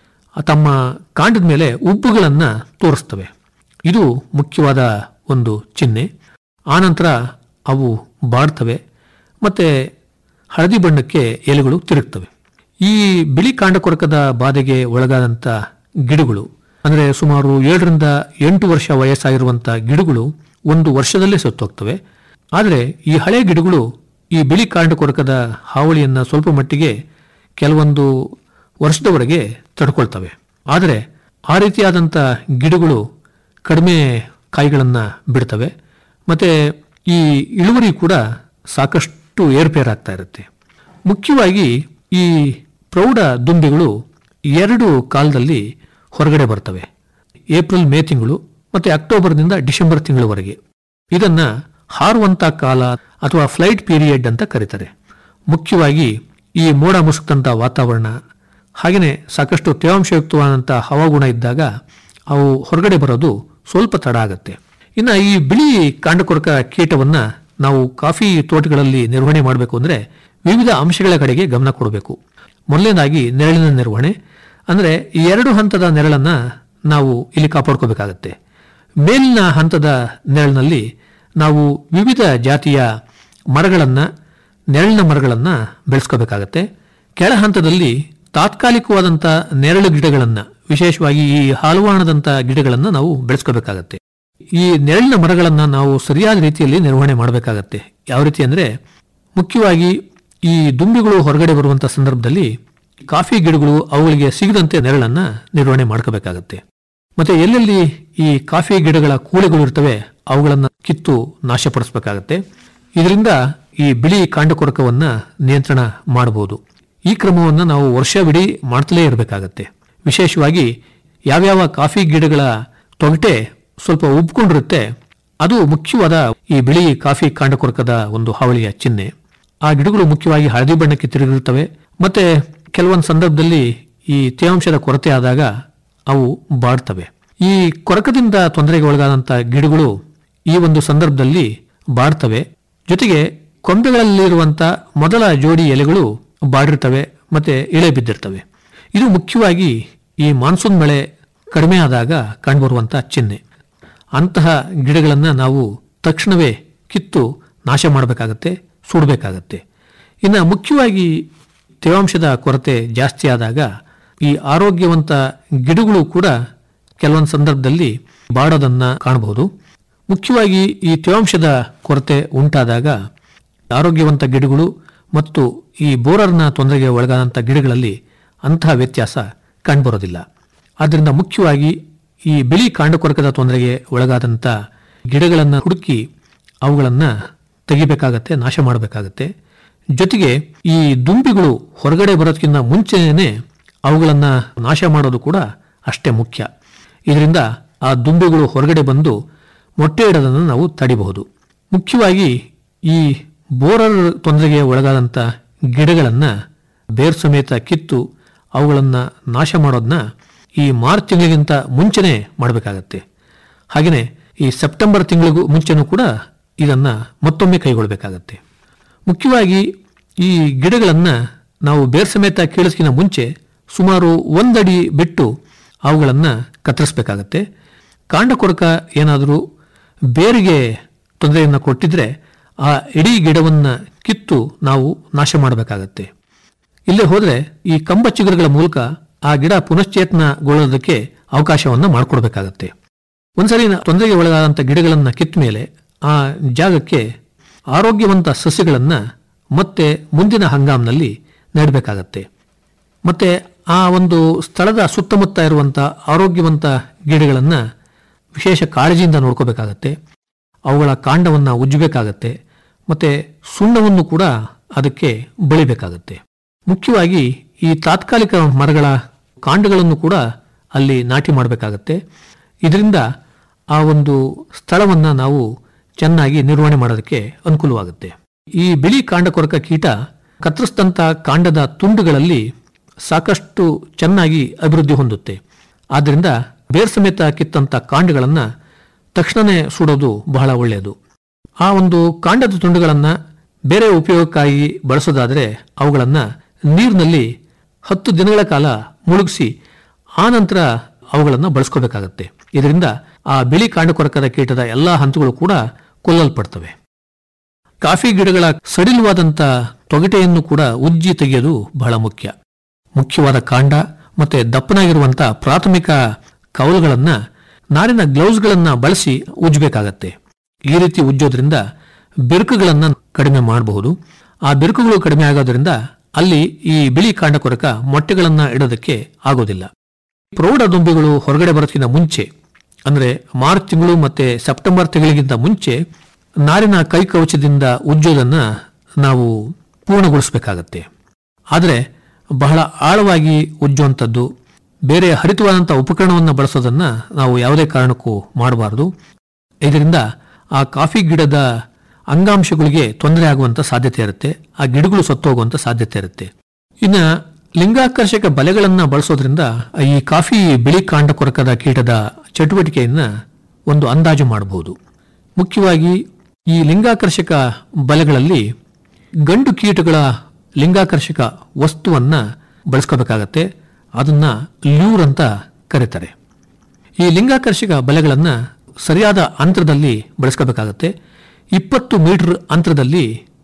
ತಮ್ಮ ಕಾಂಡದ ಮೇಲೆ ಉಬ್ಬುಗಳನ್ನು ತೋರಿಸ್ತವೆ ಇದು ಮುಖ್ಯವಾದ ಒಂದು ಚಿಹ್ನೆ ಆನಂತರ ಅವು ಬಾಡ್ತವೆ ಮತ್ತು ಹಳದಿ ಬಣ್ಣಕ್ಕೆ ಎಲೆಗಳು ತಿರುಗ್ತವೆ ಈ ಬಿಳಿ ಕಾಂಡಕೊರಕದ ಬಾಧೆಗೆ ಒಳಗಾದಂಥ ಗಿಡಗಳು ಅಂದರೆ ಸುಮಾರು ಏಳರಿಂದ ಎಂಟು ವರ್ಷ ವಯಸ್ಸಾಗಿರುವಂಥ ಗಿಡಗಳು ಒಂದು ವರ್ಷದಲ್ಲೇ ಸತ್ತೋಗ್ತವೆ ಆದರೆ ಈ ಹಳೆ ಗಿಡಗಳು ಈ ಬಿಳಿ ಕಾಂಡಕೊರಕದ ಹಾವಳಿಯನ್ನು ಸ್ವಲ್ಪ ಮಟ್ಟಿಗೆ ಕೆಲವೊಂದು ವರ್ಷದವರೆಗೆ ತಡ್ಕೊಳ್ತವೆ ಆದರೆ ಆ ರೀತಿಯಾದಂಥ ಗಿಡಗಳು ಕಡಿಮೆ ಕಾಯಿಗಳನ್ನು ಬಿಡ್ತವೆ ಮತ್ತು ಈ ಇಳುವರಿ ಕೂಡ ಸಾಕಷ್ಟು ಏರ್ಪೇರಾಗ್ತಾ ಇರುತ್ತೆ ಮುಖ್ಯವಾಗಿ ಈ ಪ್ರೌಢ ದುಂಬಿಗಳು ಎರಡು ಕಾಲದಲ್ಲಿ ಹೊರಗಡೆ ಬರ್ತವೆ ಏಪ್ರಿಲ್ ಮೇ ತಿಂಗಳು ಮತ್ತು ಅಕ್ಟೋಬರ್ನಿಂದ ಡಿಸೆಂಬರ್ ತಿಂಗಳವರೆಗೆ ಇದನ್ನ ಹಾರುವಂತ ಕಾಲ ಅಥವಾ ಫ್ಲೈಟ್ ಪೀರಿಯಡ್ ಅಂತ ಕರೀತಾರೆ ಮುಖ್ಯವಾಗಿ ಈ ಮೋಡ ಮುಸುಕಂತ ವಾತಾವರಣ ಹಾಗೆಯೇ ಸಾಕಷ್ಟು ತೇವಾಂಶಯುಕ್ತವಾದಂಥ ಹವಾಗುಣ ಇದ್ದಾಗ ಅವು ಹೊರಗಡೆ ಬರೋದು ಸ್ವಲ್ಪ ತಡ ಆಗುತ್ತೆ ಇನ್ನು ಈ ಬಿಳಿ ಕಾಂಡಕೊರಕ ಕೀಟವನ್ನ ನಾವು ಕಾಫಿ ತೋಟಗಳಲ್ಲಿ ನಿರ್ವಹಣೆ ಮಾಡಬೇಕು ಅಂದರೆ ವಿವಿಧ ಅಂಶಗಳ ಕಡೆಗೆ ಗಮನ ಕೊಡಬೇಕು ಮೊದಲನೇದಾಗಿ ನೆರಳಿನ ನಿರ್ವಹಣೆ ಅಂದರೆ ಈ ಎರಡು ಹಂತದ ನೆರಳನ್ನ ನಾವು ಇಲ್ಲಿ ಕಾಪಾಡ್ಕೋಬೇಕಾಗತ್ತೆ ಮೇಲಿನ ಹಂತದ ನೆರಳಿನಲ್ಲಿ ನಾವು ವಿವಿಧ ಜಾತಿಯ ಮರಗಳನ್ನ ನೆರಳಿನ ಮರಗಳನ್ನ ಬೆಳೆಸ್ಕೋಬೇಕಾಗತ್ತೆ ಕೆಳ ಹಂತದಲ್ಲಿ ತಾತ್ಕಾಲಿಕವಾದಂಥ ನೆರಳು ಗಿಡಗಳನ್ನ ವಿಶೇಷವಾಗಿ ಈ ಹಾಲುವಾಣದಂಥ ಗಿಡಗಳನ್ನ ನಾವು ಬೆಳೆಸ್ಕೋಬೇಕಾಗತ್ತೆ ಈ ನೆರಳಿನ ಮರಗಳನ್ನ ನಾವು ಸರಿಯಾದ ರೀತಿಯಲ್ಲಿ ನಿರ್ವಹಣೆ ಮಾಡಬೇಕಾಗತ್ತೆ ಯಾವ ರೀತಿ ಅಂದ್ರೆ ಮುಖ್ಯವಾಗಿ ಈ ದುಂಬಿಗಳು ಹೊರಗಡೆ ಬರುವಂತ ಸಂದರ್ಭದಲ್ಲಿ ಕಾಫಿ ಗಿಡಗಳು ಅವುಗಳಿಗೆ ಸಿಗದಂತೆ ನೆರಳನ್ನ ನಿರ್ವಹಣೆ ಮಾಡ್ಕೋಬೇಕಾಗತ್ತೆ ಮತ್ತೆ ಎಲ್ಲೆಲ್ಲಿ ಈ ಕಾಫಿ ಗಿಡಗಳ ಕೂಳೆಗಳು ಇರ್ತವೆ ಅವುಗಳನ್ನ ಕಿತ್ತು ನಾಶಪಡಿಸಬೇಕಾಗತ್ತೆ ಇದರಿಂದ ಈ ಬಿಳಿ ಕಾಂಡಕೊರಕವನ್ನ ನಿಯಂತ್ರಣ ಮಾಡಬಹುದು ಈ ಕ್ರಮವನ್ನು ನಾವು ವರ್ಷವಿಡೀ ಮಾಡ್ತಲೇ ಇರಬೇಕಾಗತ್ತೆ ವಿಶೇಷವಾಗಿ ಯಾವ್ಯಾವ ಕಾಫಿ ಗಿಡಗಳ ತೊಗಟೆ ಸ್ವಲ್ಪ ಉಬ್ಕೊಂಡಿರುತ್ತೆ ಅದು ಮುಖ್ಯವಾದ ಈ ಬಿಳಿ ಕಾಫಿ ಕಾಂಡಕೊರಕದ ಒಂದು ಹಾವಳಿಯ ಚಿಹ್ನೆ ಆ ಗಿಡಗಳು ಮುಖ್ಯವಾಗಿ ಹಳದಿ ಬಣ್ಣಕ್ಕೆ ತಿರುಗಿರುತ್ತವೆ ಮತ್ತೆ ಕೆಲವೊಂದು ಸಂದರ್ಭದಲ್ಲಿ ಈ ತೇವಾಂಶದ ಕೊರತೆ ಆದಾಗ ಅವು ಬಾಡ್ತವೆ ಈ ಕೊರಕದಿಂದ ತೊಂದರೆಗೆ ಒಳಗಾದಂಥ ಗಿಡಗಳು ಈ ಒಂದು ಸಂದರ್ಭದಲ್ಲಿ ಬಾಡ್ತವೆ ಜೊತೆಗೆ ಕೊಂಬೆಗಳಲ್ಲಿರುವಂಥ ಮೊದಲ ಜೋಡಿ ಎಲೆಗಳು ಬಾಡಿರ್ತವೆ ಮತ್ತೆ ಎಳೆ ಬಿದ್ದಿರ್ತವೆ ಇದು ಮುಖ್ಯವಾಗಿ ಈ ಮಾನ್ಸೂನ್ ಮಳೆ ಕಡಿಮೆ ಆದಾಗ ಕಂಡುಬರುವಂಥ ಚಿಹ್ನೆ ಅಂತಹ ಗಿಡಗಳನ್ನು ನಾವು ತಕ್ಷಣವೇ ಕಿತ್ತು ನಾಶ ಮಾಡಬೇಕಾಗತ್ತೆ ಸುಡಬೇಕಾಗತ್ತೆ ಇನ್ನು ಮುಖ್ಯವಾಗಿ ತೇವಾಂಶದ ಕೊರತೆ ಜಾಸ್ತಿ ಆದಾಗ ಈ ಆರೋಗ್ಯವಂತ ಗಿಡಗಳು ಕೂಡ ಕೆಲವೊಂದು ಸಂದರ್ಭದಲ್ಲಿ ಬಾಡೋದನ್ನ ಕಾಣಬಹುದು ಮುಖ್ಯವಾಗಿ ಈ ತೇವಾಂಶದ ಕೊರತೆ ಉಂಟಾದಾಗ ಆರೋಗ್ಯವಂತ ಗಿಡಗಳು ಮತ್ತು ಈ ಬೋರರ್ನ ತೊಂದರೆಗೆ ಒಳಗಾದಂಥ ಗಿಡಗಳಲ್ಲಿ ಅಂತಹ ವ್ಯತ್ಯಾಸ ಕಂಡುಬರೋದಿಲ್ಲ ಆದ್ದರಿಂದ ಮುಖ್ಯವಾಗಿ ಈ ಬಿಳಿ ಕಾಂಡಕೊರಕದ ತೊಂದರೆಗೆ ಒಳಗಾದಂಥ ಗಿಡಗಳನ್ನು ಹುಡುಕಿ ಅವುಗಳನ್ನು ತೆಗಿಬೇಕಾಗತ್ತೆ ನಾಶ ಮಾಡಬೇಕಾಗತ್ತೆ ಜೊತೆಗೆ ಈ ದುಂಬಿಗಳು ಹೊರಗಡೆ ಬರೋದಕ್ಕಿಂತ ಮುಂಚೆನೇ ಅವುಗಳನ್ನು ನಾಶ ಮಾಡೋದು ಕೂಡ ಅಷ್ಟೇ ಮುಖ್ಯ ಇದರಿಂದ ಆ ದುಂಬಿಗಳು ಹೊರಗಡೆ ಬಂದು ಮೊಟ್ಟೆ ಇಡೋದನ್ನು ನಾವು ತಡಿಬಹುದು ಮುಖ್ಯವಾಗಿ ಈ ಬೋರರ್ ತೊಂದರೆಗೆ ಒಳಗಾದಂಥ ಗಿಡಗಳನ್ನು ಬೇರ್ ಸಮೇತ ಕಿತ್ತು ಅವುಗಳನ್ನು ನಾಶ ಮಾಡೋದನ್ನ ಈ ಮಾರ್ಚ್ ತಿಂಗಳಿಗಿಂತ ಮುಂಚೆನೇ ಮಾಡಬೇಕಾಗತ್ತೆ ಹಾಗೆಯೇ ಈ ಸೆಪ್ಟೆಂಬರ್ ತಿಂಗಳಿಗೂ ಮುಂಚೆನೂ ಕೂಡ ಇದನ್ನು ಮತ್ತೊಮ್ಮೆ ಕೈಗೊಳ್ಳಬೇಕಾಗತ್ತೆ ಮುಖ್ಯವಾಗಿ ಈ ಗಿಡಗಳನ್ನು ನಾವು ಬೇರ್ ಸಮೇತ ಕೀಳಿಸ್ಕಿನ ಮುಂಚೆ ಸುಮಾರು ಒಂದಡಿ ಬಿಟ್ಟು ಅವುಗಳನ್ನು ಕತ್ತರಿಸಬೇಕಾಗತ್ತೆ ಕಾಂಡಕೊರಕ ಏನಾದರೂ ಬೇರಿಗೆ ತೊಂದರೆಯನ್ನು ಕೊಟ್ಟಿದ್ರೆ ಆ ಇಡೀ ಗಿಡವನ್ನು ಕಿತ್ತು ನಾವು ನಾಶ ಮಾಡಬೇಕಾಗತ್ತೆ ಇಲ್ಲೇ ಹೋದರೆ ಈ ಕಂಬ ಚಿಗುರುಗಳ ಮೂಲಕ ಆ ಗಿಡ ಪುನಶ್ಚೇತನಗೊಳ್ಳೋದಕ್ಕೆ ಅವಕಾಶವನ್ನು ಮಾಡಿಕೊಡ್ಬೇಕಾಗತ್ತೆ ಒಂದ್ಸರಿ ತೊಂದರೆಗೆ ಒಳಗಾದಂಥ ಗಿಡಗಳನ್ನು ಕಿತ್ತ ಮೇಲೆ ಆ ಜಾಗಕ್ಕೆ ಆರೋಗ್ಯವಂತ ಸಸ್ಯಗಳನ್ನು ಮತ್ತೆ ಮುಂದಿನ ಹಂಗಾಮಿನಲ್ಲಿ ನೆಡಬೇಕಾಗತ್ತೆ ಮತ್ತೆ ಆ ಒಂದು ಸ್ಥಳದ ಸುತ್ತಮುತ್ತ ಇರುವಂಥ ಆರೋಗ್ಯವಂತ ಗಿಡಗಳನ್ನು ವಿಶೇಷ ಕಾಳಜಿಯಿಂದ ನೋಡ್ಕೋಬೇಕಾಗತ್ತೆ ಅವುಗಳ ಕಾಂಡವನ್ನು ಉಜ್ಜಬೇಕಾಗತ್ತೆ ಮತ್ತೆ ಸುಣ್ಣವನ್ನು ಕೂಡ ಅದಕ್ಕೆ ಬಳಿಬೇಕಾಗತ್ತೆ ಮುಖ್ಯವಾಗಿ ಈ ತಾತ್ಕಾಲಿಕ ಮರಗಳ ಕಾಂಡಗಳನ್ನು ಕೂಡ ಅಲ್ಲಿ ನಾಟಿ ಮಾಡಬೇಕಾಗತ್ತೆ ಇದರಿಂದ ಆ ಒಂದು ಸ್ಥಳವನ್ನು ನಾವು ಚೆನ್ನಾಗಿ ನಿರ್ವಹಣೆ ಮಾಡೋದಕ್ಕೆ ಅನುಕೂಲವಾಗುತ್ತೆ ಈ ಬಿಳಿ ಕಾಂಡಕೊರಕ ಕೀಟ ಕತ್ತರಿಸಿದಂಥ ಕಾಂಡದ ತುಂಡುಗಳಲ್ಲಿ ಸಾಕಷ್ಟು ಚೆನ್ನಾಗಿ ಅಭಿವೃದ್ಧಿ ಹೊಂದುತ್ತೆ ಆದ್ದರಿಂದ ಬೇರ್ ಸಮೇತ ಕಿತ್ತಂಥ ಕಾಂಡಗಳನ್ನು ತಕ್ಷಣವೇ ಸುಡೋದು ಬಹಳ ಒಳ್ಳೆಯದು ಆ ಒಂದು ಕಾಂಡದ ತುಂಡುಗಳನ್ನು ಬೇರೆ ಉಪಯೋಗಕ್ಕಾಗಿ ಬಳಸೋದಾದರೆ ಅವುಗಳನ್ನು ನೀರಿನಲ್ಲಿ ಹತ್ತು ದಿನಗಳ ಕಾಲ ಮುಳುಗಿಸಿ ಆನಂತರ ಅವುಗಳನ್ನು ಬಳಸ್ಕೋಬೇಕಾಗತ್ತೆ ಇದರಿಂದ ಆ ಬಿಳಿ ಕಾಂಡಕೊರಕದ ಕೀಟದ ಎಲ್ಲ ಹಂತಗಳು ಕೂಡ ಕೊಲ್ಲಲ್ಪಡ್ತವೆ ಕಾಫಿ ಗಿಡಗಳ ಸಡಿಲವಾದಂಥ ತೊಗಟೆಯನ್ನು ಕೂಡ ಉಜ್ಜಿ ತೆಗೆಯೋದು ಬಹಳ ಮುಖ್ಯ ಮುಖ್ಯವಾದ ಕಾಂಡ ಮತ್ತೆ ದಪ್ಪನಾಗಿರುವಂಥ ಪ್ರಾಥಮಿಕ ಕವಲುಗಳನ್ನು ನಾರಿನ ಗ್ಲೌಸ್ಗಳನ್ನು ಬಳಸಿ ಉಜ್ಜಬೇಕಾಗತ್ತೆ ಈ ರೀತಿ ಉಜ್ಜೋದ್ರಿಂದ ಬಿರುಕುಗಳನ್ನು ಕಡಿಮೆ ಮಾಡಬಹುದು ಆ ಬಿರುಕುಗಳು ಕಡಿಮೆ ಆಗೋದ್ರಿಂದ ಅಲ್ಲಿ ಈ ಬಿಳಿ ಕಾಂಡಕೊರಕ ಮೊಟ್ಟೆಗಳನ್ನು ಇಡೋದಕ್ಕೆ ಆಗೋದಿಲ್ಲ ಪ್ರೌಢ ದುಂಬಿಗಳು ಹೊರಗಡೆ ಬರೋದಕ್ಕಿಂತ ಮುಂಚೆ ಅಂದರೆ ಮಾರ್ಚ್ ತಿಂಗಳು ಮತ್ತೆ ಸೆಪ್ಟೆಂಬರ್ ತಿಂಗಳಿಗಿಂತ ಮುಂಚೆ ನಾರಿನ ಕೈಕವಚದಿಂದ ಉಜ್ಜೋದನ್ನು ನಾವು ಪೂರ್ಣಗೊಳಿಸಬೇಕಾಗತ್ತೆ ಆದರೆ ಬಹಳ ಆಳವಾಗಿ ಉಜ್ಜುವಂಥದ್ದು ಬೇರೆ ಹರಿತವಾದಂಥ ಉಪಕರಣವನ್ನು ಬಳಸೋದನ್ನು ನಾವು ಯಾವುದೇ ಕಾರಣಕ್ಕೂ ಮಾಡಬಾರದು ಇದರಿಂದ ಆ ಕಾಫಿ ಗಿಡದ ಅಂಗಾಂಶಗಳಿಗೆ ತೊಂದರೆ ಆಗುವಂಥ ಸಾಧ್ಯತೆ ಇರುತ್ತೆ ಆ ಗಿಡಗಳು ಸತ್ತೋಗುವಂಥ ಸಾಧ್ಯತೆ ಇರುತ್ತೆ ಇನ್ನು ಲಿಂಗಾಕರ್ಷಕ ಬಲೆಗಳನ್ನು ಬಳಸೋದ್ರಿಂದ ಈ ಕಾಫಿ ಬಿಳಿ ಕಾಂಡ ಕೊರಕದ ಕೀಟದ ಚಟುವಟಿಕೆಯನ್ನು ಒಂದು ಅಂದಾಜು ಮಾಡಬಹುದು ಮುಖ್ಯವಾಗಿ ಈ ಲಿಂಗಾಕರ್ಷಕ ಬಲೆಗಳಲ್ಲಿ ಗಂಡು ಕೀಟಗಳ ಲಿಂಗಾಕರ್ಷಕ ವಸ್ತುವನ್ನ ಬಳಸ್ಕೋಬೇಕಾಗತ್ತೆ ಅದನ್ನ ಲ್ಯೂರ್ ಅಂತ ಕರೀತಾರೆ ಈ ಲಿಂಗಾಕರ್ಷಕ ಬಲೆಗಳನ್ನು ಸರಿಯಾದ ಅಂತರದಲ್ಲಿ ಬಳಸ್ಕೋಬೇಕಾಗತ್ತೆ ಇಪ್ಪತ್ತು ಮೀಟರ್ ಅಂತರದಲ್ಲಿ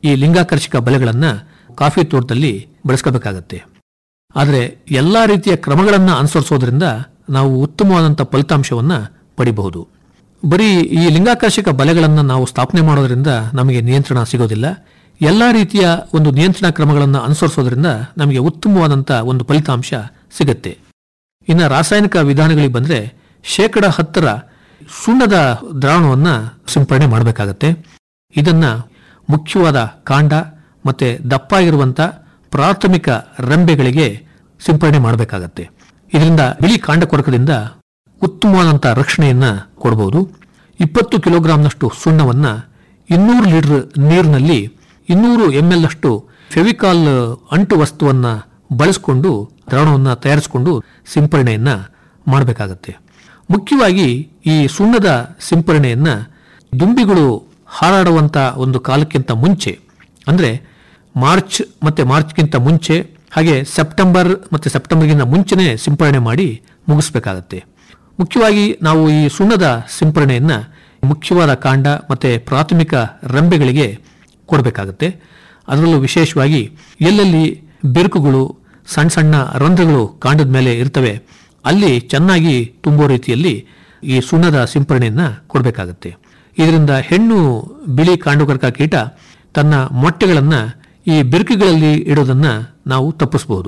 ಈ ಲಿಂಗಾಕರ್ಷಕ ಬಲೆಗಳನ್ನ ಕಾಫಿ ತೋಟದಲ್ಲಿ ಬಳಸ್ಕೋಬೇಕಾಗತ್ತೆ ಆದರೆ ಎಲ್ಲಾ ರೀತಿಯ ಕ್ರಮಗಳನ್ನ ಅನುಸರಿಸೋದ್ರಿಂದ ನಾವು ಉತ್ತಮವಾದಂಥ ಫಲಿತಾಂಶವನ್ನ ಪಡಿಬಹುದು ಬರೀ ಈ ಲಿಂಗಾಕರ್ಷಕ ಬಲೆಗಳನ್ನು ನಾವು ಸ್ಥಾಪನೆ ಮಾಡೋದ್ರಿಂದ ನಮಗೆ ನಿಯಂತ್ರಣ ಸಿಗೋದಿಲ್ಲ ಎಲ್ಲಾ ರೀತಿಯ ಒಂದು ನಿಯಂತ್ರಣ ಕ್ರಮಗಳನ್ನು ಅನುಸರಿಸೋದ್ರಿಂದ ನಮಗೆ ಉತ್ತಮವಾದಂಥ ಒಂದು ಫಲಿತಾಂಶ ಸಿಗತ್ತೆ ಇನ್ನು ರಾಸಾಯನಿಕ ವಿಧಾನಗಳಿಗೆ ಬಂದ್ರೆ ಶೇಕಡ ಹತ್ತರ ಸುಣ್ಣದ ದ್ರಾವಣವನ್ನ ಸಿಂಪರಣೆ ಮಾಡಬೇಕಾಗತ್ತೆ ಇದನ್ನ ಮುಖ್ಯವಾದ ಕಾಂಡ ಮತ್ತೆ ದಪ್ಪ ಇರುವಂತ ಪ್ರಾಥಮಿಕ ರೆಂಬೆಗಳಿಗೆ ಸಿಂಪರಣೆ ಮಾಡಬೇಕಾಗತ್ತೆ ಇದರಿಂದ ಬಿಳಿ ಕಾಂಡ ಕೊರಕದಿಂದ ಉತ್ತಮವಾದಂಥ ರಕ್ಷಣೆಯನ್ನ ಕೊಡಬಹುದು ಇಪ್ಪತ್ತು ಕಿಲೋಗ್ರಾಂನಷ್ಟು ಸುಣ್ಣವನ್ನ ಇನ್ನೂರು ಲೀಟರ್ ನೀರಿನಲ್ಲಿ ಇನ್ನೂರು ಎಂ ಎಲ್ ಅಷ್ಟು ಫೆವಿಕಾಲ್ ಅಂಟು ವಸ್ತುವನ್ನ ಬಳಸಿಕೊಂಡು ದ್ರಾವಣವನ್ನ ತಯಾರಿಸಿಕೊಂಡು ಸಿಂಪರಣೆಯನ್ನ ಮಾಡಬೇಕಾಗತ್ತೆ ಮುಖ್ಯವಾಗಿ ಈ ಸುಣ್ಣದ ಸಿಂಪರಣೆಯನ್ನ ದುಂಬಿಗಳು ಹಾರಾಡುವಂತ ಒಂದು ಕಾಲಕ್ಕಿಂತ ಮುಂಚೆ ಅಂದ್ರೆ ಮಾರ್ಚ್ ಮತ್ತೆ ಮಾರ್ಚ್ಗಿಂತ ಮುಂಚೆ ಹಾಗೆ ಸೆಪ್ಟೆಂಬರ್ ಮತ್ತೆ ಸೆಪ್ಟೆಂಬರ್ಗಿಂತ ಮುಂಚೆನೆ ಸಿಂಪರಣೆ ಮಾಡಿ ಮುಗಿಸ್ಬೇಕಾಗತ್ತೆ ಮುಖ್ಯವಾಗಿ ನಾವು ಈ ಸುಣ್ಣದ ಸಿಂಪರಣೆಯನ್ನ ಮುಖ್ಯವಾದ ಕಾಂಡ ಮತ್ತೆ ಪ್ರಾಥಮಿಕ ರೆಂಬೆಗಳಿಗೆ ಕೊಡಬೇಕಾಗತ್ತೆ ಅದರಲ್ಲೂ ವಿಶೇಷವಾಗಿ ಎಲ್ಲೆಲ್ಲಿ ಬಿರುಕುಗಳು ಸಣ್ಣ ಸಣ್ಣ ರಂಧ್ರಗಳು ಕಾಂಡದ ಮೇಲೆ ಇರ್ತವೆ ಅಲ್ಲಿ ಚೆನ್ನಾಗಿ ತುಂಬೋ ರೀತಿಯಲ್ಲಿ ಈ ಸುಣ್ಣದ ಸಿಂಪರಣೆಯನ್ನ ಕೊಡಬೇಕಾಗತ್ತೆ ಇದರಿಂದ ಹೆಣ್ಣು ಬಿಳಿ ಕಾಂಡುಕರ್ಕ ಕೀಟ ತನ್ನ ಮೊಟ್ಟೆಗಳನ್ನ ಈ ಬಿರುಕುಗಳಲ್ಲಿ ಇಡೋದನ್ನ ನಾವು ತಪ್ಪಿಸಬಹುದು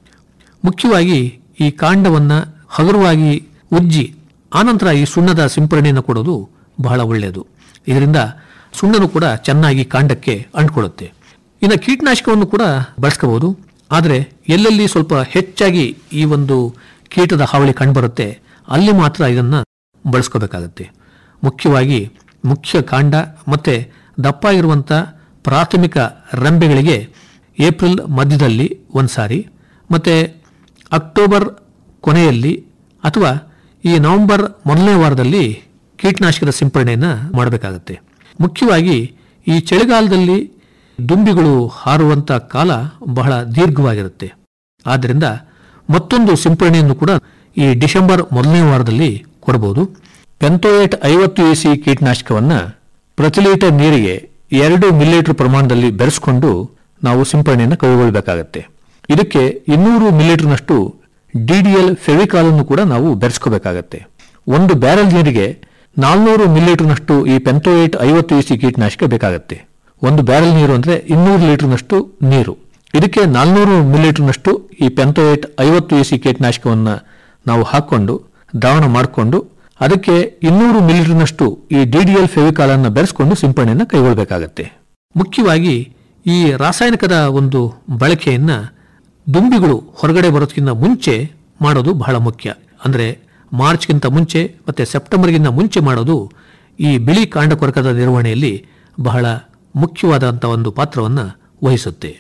ಮುಖ್ಯವಾಗಿ ಈ ಕಾಂಡವನ್ನ ಹಗುರವಾಗಿ ಉಜ್ಜಿ ಆನಂತರ ಈ ಸುಣ್ಣದ ಸಿಂಪರಣೆಯನ್ನು ಕೊಡೋದು ಬಹಳ ಒಳ್ಳೆಯದು ಇದರಿಂದ ಸುಣ್ಣನು ಕೂಡ ಚೆನ್ನಾಗಿ ಕಾಂಡಕ್ಕೆ ಅಂಟ್ಕೊಳ್ಳುತ್ತೆ ಇನ್ನು ಕೀಟನಾಶಕವನ್ನು ಕೂಡ ಬಳಸ್ಕೋಬಹುದು ಆದರೆ ಎಲ್ಲೆಲ್ಲಿ ಸ್ವಲ್ಪ ಹೆಚ್ಚಾಗಿ ಈ ಒಂದು ಕೀಟದ ಹಾವಳಿ ಕಂಡುಬರುತ್ತೆ ಅಲ್ಲಿ ಮಾತ್ರ ಇದನ್ನ ಬಳಸ್ಕೋಬೇಕಾಗತ್ತೆ ಮುಖ್ಯವಾಗಿ ಮುಖ್ಯ ಕಾಂಡ ಮತ್ತೆ ದಪ್ಪ ಇರುವಂತ ಪ್ರಾಥಮಿಕ ರೆಂಬೆಗಳಿಗೆ ಏಪ್ರಿಲ್ ಮಧ್ಯದಲ್ಲಿ ಒಂದ್ಸಾರಿ ಮತ್ತೆ ಅಕ್ಟೋಬರ್ ಕೊನೆಯಲ್ಲಿ ಅಥವಾ ಈ ನವೆಂಬರ್ ಮೊದಲನೇ ವಾರದಲ್ಲಿ ಕೀಟನಾಶಕದ ಸಿಂಪರಣೆಯನ್ನು ಮಾಡಬೇಕಾಗತ್ತೆ ಮುಖ್ಯವಾಗಿ ಈ ಚಳಿಗಾಲದಲ್ಲಿ ದುಂಬಿಗಳು ಹಾರುವಂತ ಕಾಲ ಬಹಳ ದೀರ್ಘವಾಗಿರುತ್ತೆ ಆದ್ದರಿಂದ ಮತ್ತೊಂದು ಸಿಂಪರಣೆಯನ್ನು ಕೂಡ ಈ ಡಿಸೆಂಬರ್ ಮೊದಲನೇ ವಾರದಲ್ಲಿ ಕೊಡಬಹುದು ಪೆಂತೋಯೇಟ್ ಐವತ್ತು ಎಸಿ ಕೀಟನಾಶಕವನ್ನ ಪ್ರತಿ ಲೀಟರ್ ನೀರಿಗೆ ಎರಡು ಮಿಲಿಲೀಟರ್ ಪ್ರಮಾಣದಲ್ಲಿ ಬೆರೆಸಿಕೊಂಡು ನಾವು ಸಿಂಪರಣೆಯನ್ನು ಕೈಗೊಳ್ಳಬೇಕಾಗತ್ತೆ ಇದಕ್ಕೆ ಇನ್ನೂರು ಮಿಲಿಲೀಟರ್ನಷ್ಟು ಡಿಡಿಎಲ್ ಫೆವಿಕಾಲ್ ಅನ್ನು ಕೂಡ ನಾವು ಬೆರೆಸ್ಕೋಬೇಕಾಗತ್ತೆ ಒಂದು ಬ್ಯಾರೆಲ್ ನೀರಿಗೆ ನಾಲ್ನೂರು ಮಿಲಿಲೀಟರ್ನಷ್ಟು ಈ ಪೆಂತೋಯೇಟ್ ಐವತ್ತು ಇಸಿ ಕೀಟನಾಶಕ ಬೇಕಾಗತ್ತೆ ಒಂದು ಬ್ಯಾರೆಲ್ ನೀರು ಅಂದ್ರೆ ಇನ್ನೂರು ಲೀಟರ್ನಷ್ಟು ನೀರು ಇದಕ್ಕೆ ನಾಲ್ನೂರು ಮಿಲಿಲೀಟರ್ನಷ್ಟು ಈ ಪೆಂತೋಯೇಟ್ ಐವತ್ತು ಇಸಿ ಕೀಟನಾಶಕವನ್ನ ನಾವು ಹಾಕೊಂಡು ದ್ರಾವಣ ಮಾಡಿಕೊಂಡು ಅದಕ್ಕೆ ಇನ್ನೂರು ಮಿಲಿಲೀಟರ್ನಷ್ಟು ಈ ಡಿಡಿಎಲ್ ಫೆವಿಕಾಲ್ ಅನ್ನು ಬೆರೆಸ್ಕೊಂಡು ಸಿಂಪರಣೆಯನ್ನು ಕೈಗೊಳ್ಳಬೇಕಾಗತ್ತೆ ಮುಖ್ಯವಾಗಿ ಈ ರಾಸಾಯನಿಕದ ಒಂದು ಬಳಕೆಯನ್ನ ದುಂಬಿಗಳು ಹೊರಗಡೆ ಬರೋದಕ್ಕಿಂತ ಮುಂಚೆ ಮಾಡೋದು ಬಹಳ ಮುಖ್ಯ ಅಂದ್ರೆ ಮಾರ್ಚ್ಗಿಂತ ಮುಂಚೆ ಮತ್ತೆ ಸೆಪ್ಟೆಂಬರ್ಗಿಂತ ಮುಂಚೆ ಮಾಡೋದು ಈ ಬಿಳಿ ಕಾಂಡ ಕೊರಕದ ನಿರ್ವಹಣೆಯಲ್ಲಿ ಬಹಳ ಮುಖ್ಯವಾದಂಥ ಒಂದು ಪಾತ್ರವನ್ನು ವಹಿಸುತ್ತೆ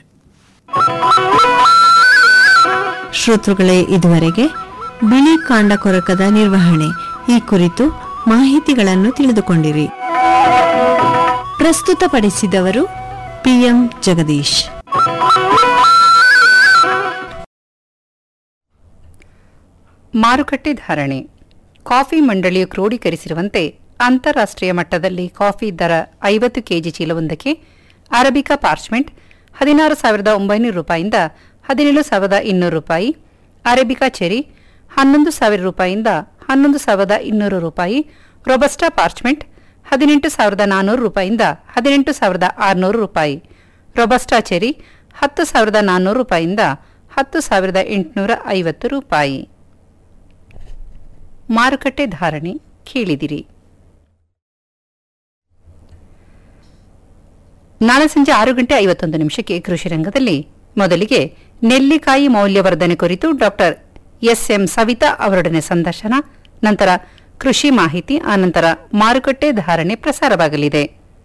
ಶ್ರೋತೃಗಳೇ ಇದುವರೆಗೆ ಬಿಳಿ ಕಾಂಡ ಕೊರಕದ ನಿರ್ವಹಣೆ ಈ ಕುರಿತು ಮಾಹಿತಿಗಳನ್ನು ತಿಳಿದುಕೊಂಡಿರಿ ಪ್ರಸ್ತುತಪಡಿಸಿದವರು ಪಿಎಂ ಜಗದೀಶ್ ಮಾರುಕಟ್ಟೆ ಧಾರಣೆ ಕಾಫಿ ಮಂಡಳಿಯು ಕ್ರೋಢೀಕರಿಸಿರುವಂತೆ ಅಂತಾರಾಷ್ಟ್ರೀಯ ಮಟ್ಟದಲ್ಲಿ ಕಾಫಿ ದರ ಐವತ್ತು ಕೆಜಿ ಚೀಲವೊಂದಕ್ಕೆ ಅರಬಿಕಾ ಪಾರ್ಚ್ಮೆಂಟ್ ಹದಿನಾರು ಸಾವಿರದ ಒಂಬೈನೂರು ರೂಪಾಯಿಂದ ಹದಿನೇಳು ಸಾವಿರದ ಇನ್ನೂರು ರೂಪಾಯಿ ಅರೇಬಿಕಾ ಚೆರಿ ಹನ್ನೊಂದು ಸಾವಿರ ರೂಪಾಯಿಯಿಂದ ಹನ್ನೊಂದು ಸಾವಿರದ ಇನ್ನೂರು ರೂಪಾಯಿ ರೊಬಸ್ಟಾ ಪಾರ್ಚ್ಮೆಂಟ್ ಹದಿನೆಂಟು ಸಾವಿರದ ನಾನ್ನೂರು ರೂಪಾಯಿಯಿಂದ ಹದಿನೆಂಟು ಸಾವಿರದ ಆರುನೂರು ರೂಪಾಯಿ ರೊಬಸ್ಟಾ ಚೆರಿ ಹತ್ತು ಸಾವಿರದ ನಾನ್ನೂರು ರೂಪಾಯಿಯಿಂದ ಹತ್ತು ಸಾವಿರದ ಎಂಟುನೂರ ಐವತ್ತು ರೂಪಾಯಿ ಮಾರುಕಟ್ಟೆ ಧಾರಣೆ ಕೇಳಿದಿರಿ ನಾಳೆ ಸಂಜೆ ಆರು ಗಂಟೆ ಐವತ್ತೊಂದು ನಿಮಿಷಕ್ಕೆ ಕೃಷಿ ರಂಗದಲ್ಲಿ ಮೊದಲಿಗೆ ನೆಲ್ಲಿಕಾಯಿ ಮೌಲ್ಯವರ್ಧನೆ ಕುರಿತು ಡಾಕ್ಟರ್ ಎಸ್ಎಂ ಸವಿತಾ ಅವರೊಡನೆ ಸಂದರ್ಶನ ನಂತರ ಕೃಷಿ ಮಾಹಿತಿ ಆನಂತರ ಮಾರುಕಟ್ಟೆ ಧಾರಣೆ ಪ್ರಸಾರವಾಗಲಿದೆ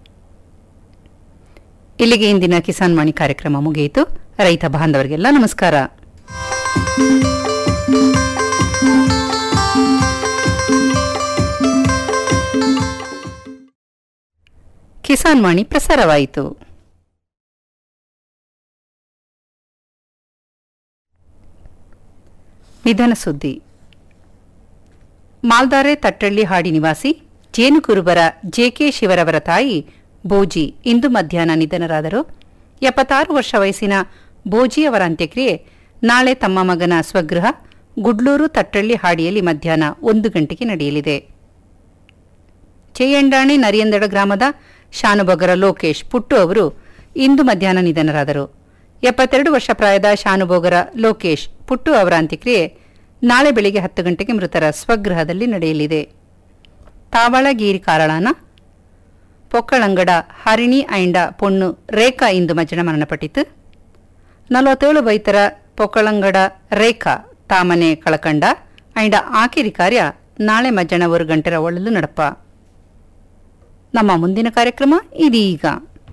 ಇಲ್ಲಿಗೆ ಇಂದಿನ ಕಿಸಾನ್ ವಾಣಿ ಕಾರ್ಯಕ್ರಮ ಮುಗಿಯಿತು ರೈತ ಬಾಂಧವರಿಗೆಲ್ಲ ನಮಸ್ಕಾರ ಕಿಸಾನ್ ವಾಣಿ ಪ್ರಸಾರವಾಯಿತು ನಿಧನ ಸುದ್ದಿ ಮಾಲ್ದಾರೆ ತಟ್ಟಳ್ಳಿ ಹಾಡಿ ನಿವಾಸಿ ಜೇನುಕುರುಬರ ಜೆಕೆ ಶಿವರವರ ತಾಯಿ ಬೋಜಿ ಇಂದು ಮಧ್ಯಾಹ್ನ ನಿಧನರಾದರು ಎಪ್ಪತ್ತಾರು ವರ್ಷ ವಯಸ್ಸಿನ ಬೋಜಿ ಅವರ ಅಂತ್ಯಕ್ರಿಯೆ ನಾಳೆ ತಮ್ಮ ಮಗನ ಸ್ವಗೃಹ ಗುಡ್ಲೂರು ತಟ್ಟಳ್ಳಿ ಹಾಡಿಯಲ್ಲಿ ಮಧ್ಯಾಹ್ನ ಒಂದು ಗಂಟೆಗೆ ನಡೆಯಲಿದೆ ಚೇಯಂಡಾಣಿ ನರಿಯಂದಡ ಗ್ರಾಮದ ಶಾನುಭೋಗರ ಲೋಕೇಶ್ ಪುಟ್ಟು ಅವರು ಇಂದು ಮಧ್ಯಾಹ್ನ ನಿಧನರಾದರು ಎಪ್ಪತ್ತೆರಡು ವರ್ಷ ಪ್ರಾಯದ ಶಾನುಭೋಗರ ಲೋಕೇಶ್ ಪುಟ್ಟು ಅವರ ಅಂತ್ಯಕ್ರಿಯೆ ನಾಳೆ ಬೆಳಿಗ್ಗೆ ಹತ್ತು ಗಂಟೆಗೆ ಮೃತರ ಸ್ವಗೃಹದಲ್ಲಿ ನಡೆಯಲಿದೆ ತಾವಳಗೀರಿ ಕಾರಳಾನ ಪೊಕ್ಕಳಂಗಡ ಹರಿಣಿ ಐಂಡ ಪೊಣ್ಣು ರೇಖಾ ಇಂದು ಮಜ್ಜನ ಮರಣಪಟ್ಟಿತು ನಲವತ್ತೇಳು ವೈತರ ಪೊಕ್ಕಳಂಗಡ ರೇಖಾ ತಾಮನೆ ಕಳಕಂಡ ಐಂಡ ಆಕಿರಿ ಕಾರ್ಯ ನಾಳೆ ಮಜ್ಜನ ಒಂದು ಗಂಟೆರ ಒಳ್ಳಲು ನಡಪ ನಮ್ಮ ಮುಂದಿನ ಕಾರ್ಯಕ್ರಮ ಇದೀಗ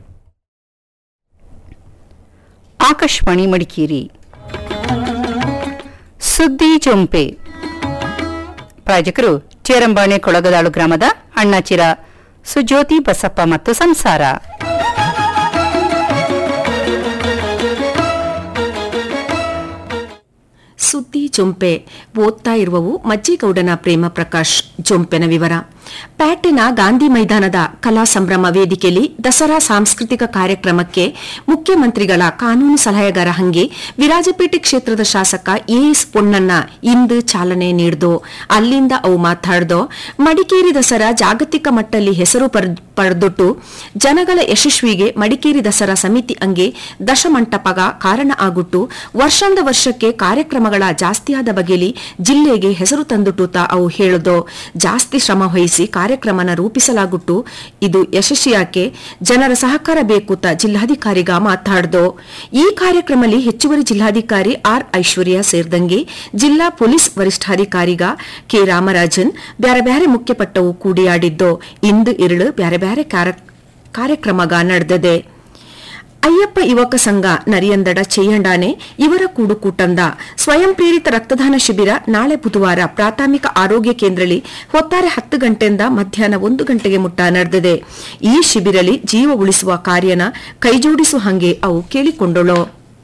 ಆಕಾಶವಾಣಿ ಮಡಿಕೇರಿ ಸುದ್ದಿ ಚೊಂಪೆ ಪ್ರಾಯೋಜಕರು ಚೇರಂಬಾಣೆ ಕೊಳಗದಾಳು ಗ್ರಾಮದ ಅಣ್ಣಚಿರ ಸುಜ್ಯೋತಿ ಬಸಪ್ಪ ಮತ್ತು ಸಂಸಾರ ಸುದ್ದಿ ಜೊಂಪೆ ಓದ್ತಾ ಇರುವವು ಮಜ್ಜಿಗೌಡನ ಪ್ರೇಮ ಪ್ರಕಾಶ್ ಜೊಂಪೆನ ವಿವರ ಪ್ಯಾಟೆನ ಗಾಂಧಿ ಮೈದಾನದ ಕಲಾ ಸಂಭ್ರಮ ವೇದಿಕೆಯಲ್ಲಿ ದಸರಾ ಸಾಂಸ್ಕೃತಿಕ ಕಾರ್ಯಕ್ರಮಕ್ಕೆ ಮುಖ್ಯಮಂತ್ರಿಗಳ ಕಾನೂನು ಸಲಹೆಗಾರ ಹಂಗೆ ವಿರಾಜಪೇಟೆ ಕ್ಷೇತ್ರದ ಶಾಸಕ ಎಎಸ್ ಪೊನ್ನಣ್ಣ ಇಂದು ಚಾಲನೆ ನೀಡಿದು ಅಲ್ಲಿಂದ ಅವು ಮಾತಾಡ್ದು ಮಡಿಕೇರಿ ದಸರಾ ಜಾಗತಿಕ ಮಟ್ಟದಲ್ಲಿ ಹೆಸರು ಪಡೆದೊಟ್ಟು ಜನಗಳ ಯಶಸ್ವಿಗೆ ಮಡಿಕೇರಿ ದಸರಾ ಸಮಿತಿ ಅಂಗೆ ದಶಮಂಟಪಗ ಕಾರಣ ಆಗುಟ್ಟು ವರ್ಷಂದ ವರ್ಷಕ್ಕೆ ಕಾರ್ಯಕ್ರಮಗಳ ಜಾಸ್ತಿಯಾದ ಬಗೆಲಿ ಜಿಲ್ಲೆಗೆ ಹೆಸರು ತಂದುಟುತ ಅವು ಹೇಳುದು ಜಾಸ್ತಿ ಶ್ರಮ ವಹಿಸಿ ಕಾರ್ಯಕ್ರಮನ ರೂಪಿಸಲಾಗುಟ್ಟು ಇದು ಯಶಸ್ವಿಯಾಕೆ ಜನರ ಸಹಕಾರ ಬೇಕುತ್ತ ಜಿಲ್ಲಾಧಿಕಾರಿಗ ಮಾತಾಡ್ದು ಈ ಕಾರ್ಯಕ್ರಮದಲ್ಲಿ ಹೆಚ್ಚುವರಿ ಜಿಲ್ಲಾಧಿಕಾರಿ ಆರ್ ಐಶ್ವರ್ಯ ಸೇರಿದಂಗೆ ಜಿಲ್ಲಾ ಪೊಲೀಸ್ ವರಿಷ್ಠಾಧಿಕಾರಿಗ ಕೆ ರಾಮರಾಜನ್ ಬ್ಯಾರೆ ಬ್ಯಾರೆ ಮುಖ್ಯಪಟ್ಟವು ಕೂಡಿಯಾಡಿದ್ದು ಇಂದು ಇರಳು ಬ್ಯಾರೆ ಬ್ಯಾರೆ ಕಾರ್ಯಕ್ರಮಗ ನಡೆದಿದೆ ಅಯ್ಯಪ್ಪ ಯುವಕ ಸಂಘ ನರಿಯಂದಡ ಚೇಯಂಡಾನೆ ಇವರ ಕೂಡು ಕೂಟಂದ ಸ್ವಯಂ ಪ್ರೇರಿತ ರಕ್ತದಾನ ಶಿಬಿರ ನಾಳೆ ಬುಧವಾರ ಪ್ರಾಥಮಿಕ ಆರೋಗ್ಯ ಕೇಂದ್ರದಲ್ಲಿ ಹೊತ್ತಾರೆ ಹತ್ತು ಗಂಟೆಯಿಂದ ಮಧ್ಯಾಹ್ನ ಒಂದು ಗಂಟೆಗೆ ಮುಟ್ಟ ನಡೆದಿದೆ ಈ ಶಿಬಿರಲಿ ಜೀವ ಉಳಿಸುವ ಕಾರ್ಯನ ಕೈಜೋಡಿಸುವ ಹಂಗೆ ಅವು ಕೇಳಿಕೊಂಡಳು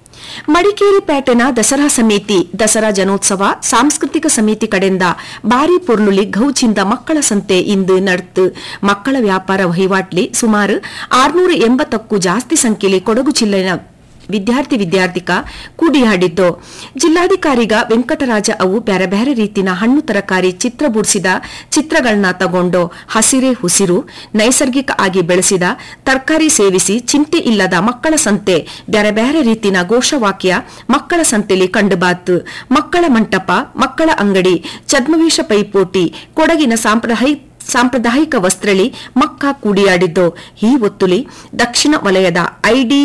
ಮಡಿಕೇರಿ ಪೇಟೆನ ದಸರಾ ಸಮಿತಿ ದಸರಾ ಜನೋತ್ಸವ ಸಾಂಸ್ಕೃತಿಕ ಸಮಿತಿ ಕಡೆಯಿಂದ ಬಾರಿ ಪೊರ್ನುಲಿ ಗೌಚಿಂದ ಮಕ್ಕಳ ಸಂತೆ ಇಂದು ನಡೆತು ಮಕ್ಕಳ ವ್ಯಾಪಾರ ವಹಿವಾಟ್ಲಿ ಸುಮಾರು ಆರ್ನೂರ ಎಂಬತ್ತಕ್ಕೂ ಜಾಸ್ತಿ ಸಂಖ್ಯೆಯಲ್ಲಿ ಕೊಡಗು ಜಿಲ್ಲೆಯ ವಿದ್ಯಾರ್ಥಿ ವಿದ್ಯಾರ್ಥಿಕ ಕೂಡಿಯಾಡಿದ್ದು ಜಿಲ್ಲಾಧಿಕಾರಿಗ ವೆಂಕಟರಾಜ ಅವು ಬ್ಯಾರೆ ಬ್ಯಾರೆ ರೀತಿನ ಹಣ್ಣು ತರಕಾರಿ ಚಿತ್ರ ಬಿಡಿಸಿದ ಚಿತ್ರಗಳನ್ನ ತಗೊಂಡು ಹಸಿರೇ ಹುಸಿರು ನೈಸರ್ಗಿಕ ಆಗಿ ಬೆಳೆಸಿದ ತರಕಾರಿ ಸೇವಿಸಿ ಚಿಂತೆ ಇಲ್ಲದ ಮಕ್ಕಳ ಸಂತೆ ಬ್ಯಾರೆ ಬ್ಯಾರೆ ರೀತಿನ ಘೋಷವಾಕ್ಯ ಮಕ್ಕಳ ಸಂತೆಲಿ ಕಂಡುಬಾತು ಮಕ್ಕಳ ಮಂಟಪ ಮಕ್ಕಳ ಅಂಗಡಿ ಛದ್ಮವೇಶ ಪೈಪೋಟಿ ಕೊಡಗಿನ ಸಾಂಪ್ರದಾಯಿಕ ಸಾಂಪ್ರದಾಯಿಕ ವಸ್ತ್ರಳಿ ಮಕ್ಕ ಕೂಡಿಯಾಡಿದ್ದು ಈ ಒತ್ತುಲಿ ದಕ್ಷಿಣ ವಲಯದ ಐಡಿ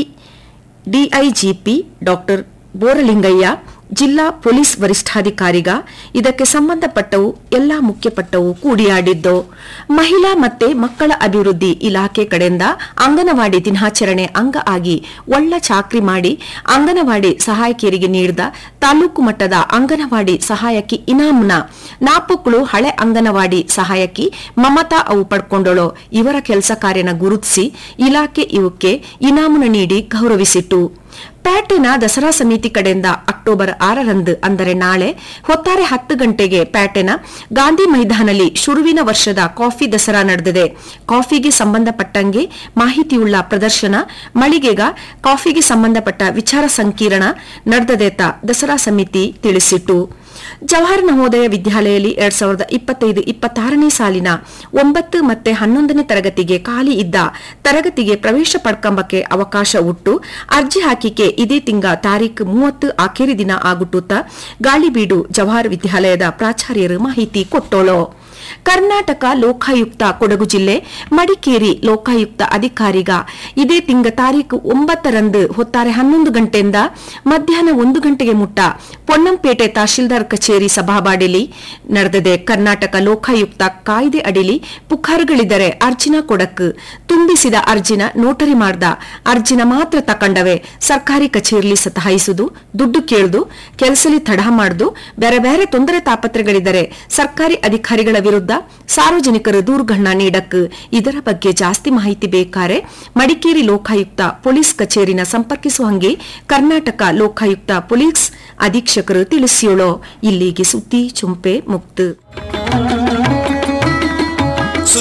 ಡಿಐಜಿಪಿ ಡಾಕ್ಟರ್ ಬೋರಲಿಂಗಯ್ಯ ಜಿಲ್ಲಾ ಪೊಲೀಸ್ ವರಿಷ್ಠಾಧಿಕಾರಿಗ ಇದಕ್ಕೆ ಸಂಬಂಧಪಟ್ಟವು ಎಲ್ಲಾ ಮುಖ್ಯಪಟ್ಟವು ಕೂಡಿಯಾಡಿದ್ದು ಮಹಿಳಾ ಮತ್ತೆ ಮಕ್ಕಳ ಅಭಿವೃದ್ಧಿ ಇಲಾಖೆ ಕಡೆಯಿಂದ ಅಂಗನವಾಡಿ ದಿನಾಚರಣೆ ಅಂಗ ಆಗಿ ಒಳ್ಳ ಚಾಕ್ರಿ ಮಾಡಿ ಅಂಗನವಾಡಿ ಸಹಾಯಕಿಯರಿಗೆ ನೀಡಿದ ತಾಲೂಕು ಮಟ್ಟದ ಅಂಗನವಾಡಿ ಸಹಾಯಕಿ ಇನಾಮ್ನ ನಾಪುಕ್ಳು ಹಳೆ ಅಂಗನವಾಡಿ ಸಹಾಯಕಿ ಮಮತಾ ಅವು ಪಡ್ಕೊಂಡಳು ಇವರ ಕೆಲಸ ಕಾರ್ಯನ ಗುರುತಿಸಿ ಇಲಾಖೆ ಇವಕ್ಕೆ ಇನಾಮುನ ನೀಡಿ ಗೌರವಿಸಿತು ಪ್ಯಾಟೆನ ದಸರಾ ಸಮಿತಿ ಕಡೆಯಿಂದ ಅಕ್ಟೋಬರ್ ಆರರಂದು ಅಂದರೆ ನಾಳೆ ಹೊತ್ತಾರೆ ಹತ್ತು ಗಂಟೆಗೆ ಪ್ಯಾಟೆನ ಗಾಂಧಿ ಮೈದಾನಲ್ಲಿ ಶುರುವಿನ ವರ್ಷದ ಕಾಫಿ ದಸರಾ ನಡೆದಿದೆ ಕಾಫಿಗೆ ಸಂಬಂಧಪಟ್ಟಂಗೆ ಮಾಹಿತಿಯುಳ್ಳ ಪ್ರದರ್ಶನ ಮಳಿಗೆಗ ಕಾಫಿಗೆ ಸಂಬಂಧಪಟ್ಟ ವಿಚಾರ ಸಂಕಿರಣ ನಡೆದದೇತ ದಸರಾ ಸಮಿತಿ ತಿಳಿಸಿತು ಜವಾಹರ್ ನವೋದಯ ವಿದ್ಯಾಲಯದಲ್ಲಿ ಎರಡ್ ಸಾವಿರದ ಇಪ್ಪತ್ತೈದು ಇಪ್ಪತ್ತಾರನೇ ಸಾಲಿನ ಒಂಬತ್ತು ಮತ್ತೆ ಹನ್ನೊಂದನೇ ತರಗತಿಗೆ ಖಾಲಿ ಇದ್ದ ತರಗತಿಗೆ ಪ್ರವೇಶ ಪಡ್ಕಂಬಕ್ಕೆ ಅವಕಾಶ ಉಟ್ಟು ಅರ್ಜಿ ಹಾಕಿಕೆ ಇದೇ ತಿಂಗ ತಾರೀಖು ಮೂವತ್ತು ಆಖೇರಿ ದಿನ ಆಗುಟ್ಟುತ್ತ ಗಾಳಿಬೀಡು ಜವಾಹರ್ ವಿದ್ಯಾಲಯದ ಪ್ರಾಚಾರ್ಯರು ಮಾಹಿತಿ ಕೊಟ್ಟೋಳು ಕರ್ನಾಟಕ ಲೋಕಾಯುಕ್ತ ಕೊಡಗು ಜಿಲ್ಲೆ ಮಡಿಕೇರಿ ಲೋಕಾಯುಕ್ತ ಅಧಿಕಾರಿಗ ಇದೇ ತಿಂಗ ತಾರೀಕು ಒಂಬತ್ತರಂದು ಹೊತ್ತಾರೆ ಹನ್ನೊಂದು ಗಂಟೆಯಿಂದ ಮಧ್ಯಾಹ್ನ ಒಂದು ಗಂಟೆಗೆ ಮುಟ್ಟ ಪೊನ್ನಂಪೇಟೆ ತಹಶೀಲ್ದಾರ್ ಕಚೇರಿ ಸಭಾಬಾಡಿಲಿ ನಡೆದಿದೆ ಕರ್ನಾಟಕ ಲೋಕಾಯುಕ್ತ ಕಾಯ್ದೆ ಅಡಿಲಿ ಪುಕಾರುಗಳಿದ್ದರೆ ಅರ್ಜಿನ ಕೊಡಕ್ ತುಂಬಿಸಿದ ಅರ್ಜಿನ ನೋಟರಿ ಮಾಡ್ದ ಅರ್ಜಿನ ಮಾತ್ರ ತಕೊಂಡವೆ ಸರ್ಕಾರಿ ಕಚೇರಿಲಿ ಸತಾಯಿಸುದು ದುಡ್ಡು ಕೇಳುದು ಕೆಲಸಲಿ ತಡ ಮಾಡುದು ಬೇರೆ ಬೇರೆ ತೊಂದರೆ ತಾಪತ್ರೆಗಳಿದ್ದರೆ ಸರ್ಕಾರಿ ಅಧಿಕಾರಿಗಳ ವಿರುದ್ಧ ಸಾರ್ವಜನಿಕರು ದೂರುಗಳನ್ನ ನೀಡಕ್ ಇದರ ಬಗ್ಗೆ ಜಾಸ್ತಿ ಮಾಹಿತಿ ಬೇಕಾರೆ ಮಡಿಕೇರಿ ಲೋಕಾಯುಕ್ತ ಪೊಲೀಸ್ ಕಚೇರಿನ ಸಂಪರ್ಕಿಸುವ ಹಂಗೆ ಕರ್ನಾಟಕ ಲೋಕಾಯುಕ್ತ ಪೊಲೀಸ್ ಅಧೀಕ್ಷಕರು ತಿಳಿಸಿಯೋಳು ಇಲ್ಲಿಗೆ ಸುದ್ದಿ ಚುಂಪೆ ಮುಕ್ತ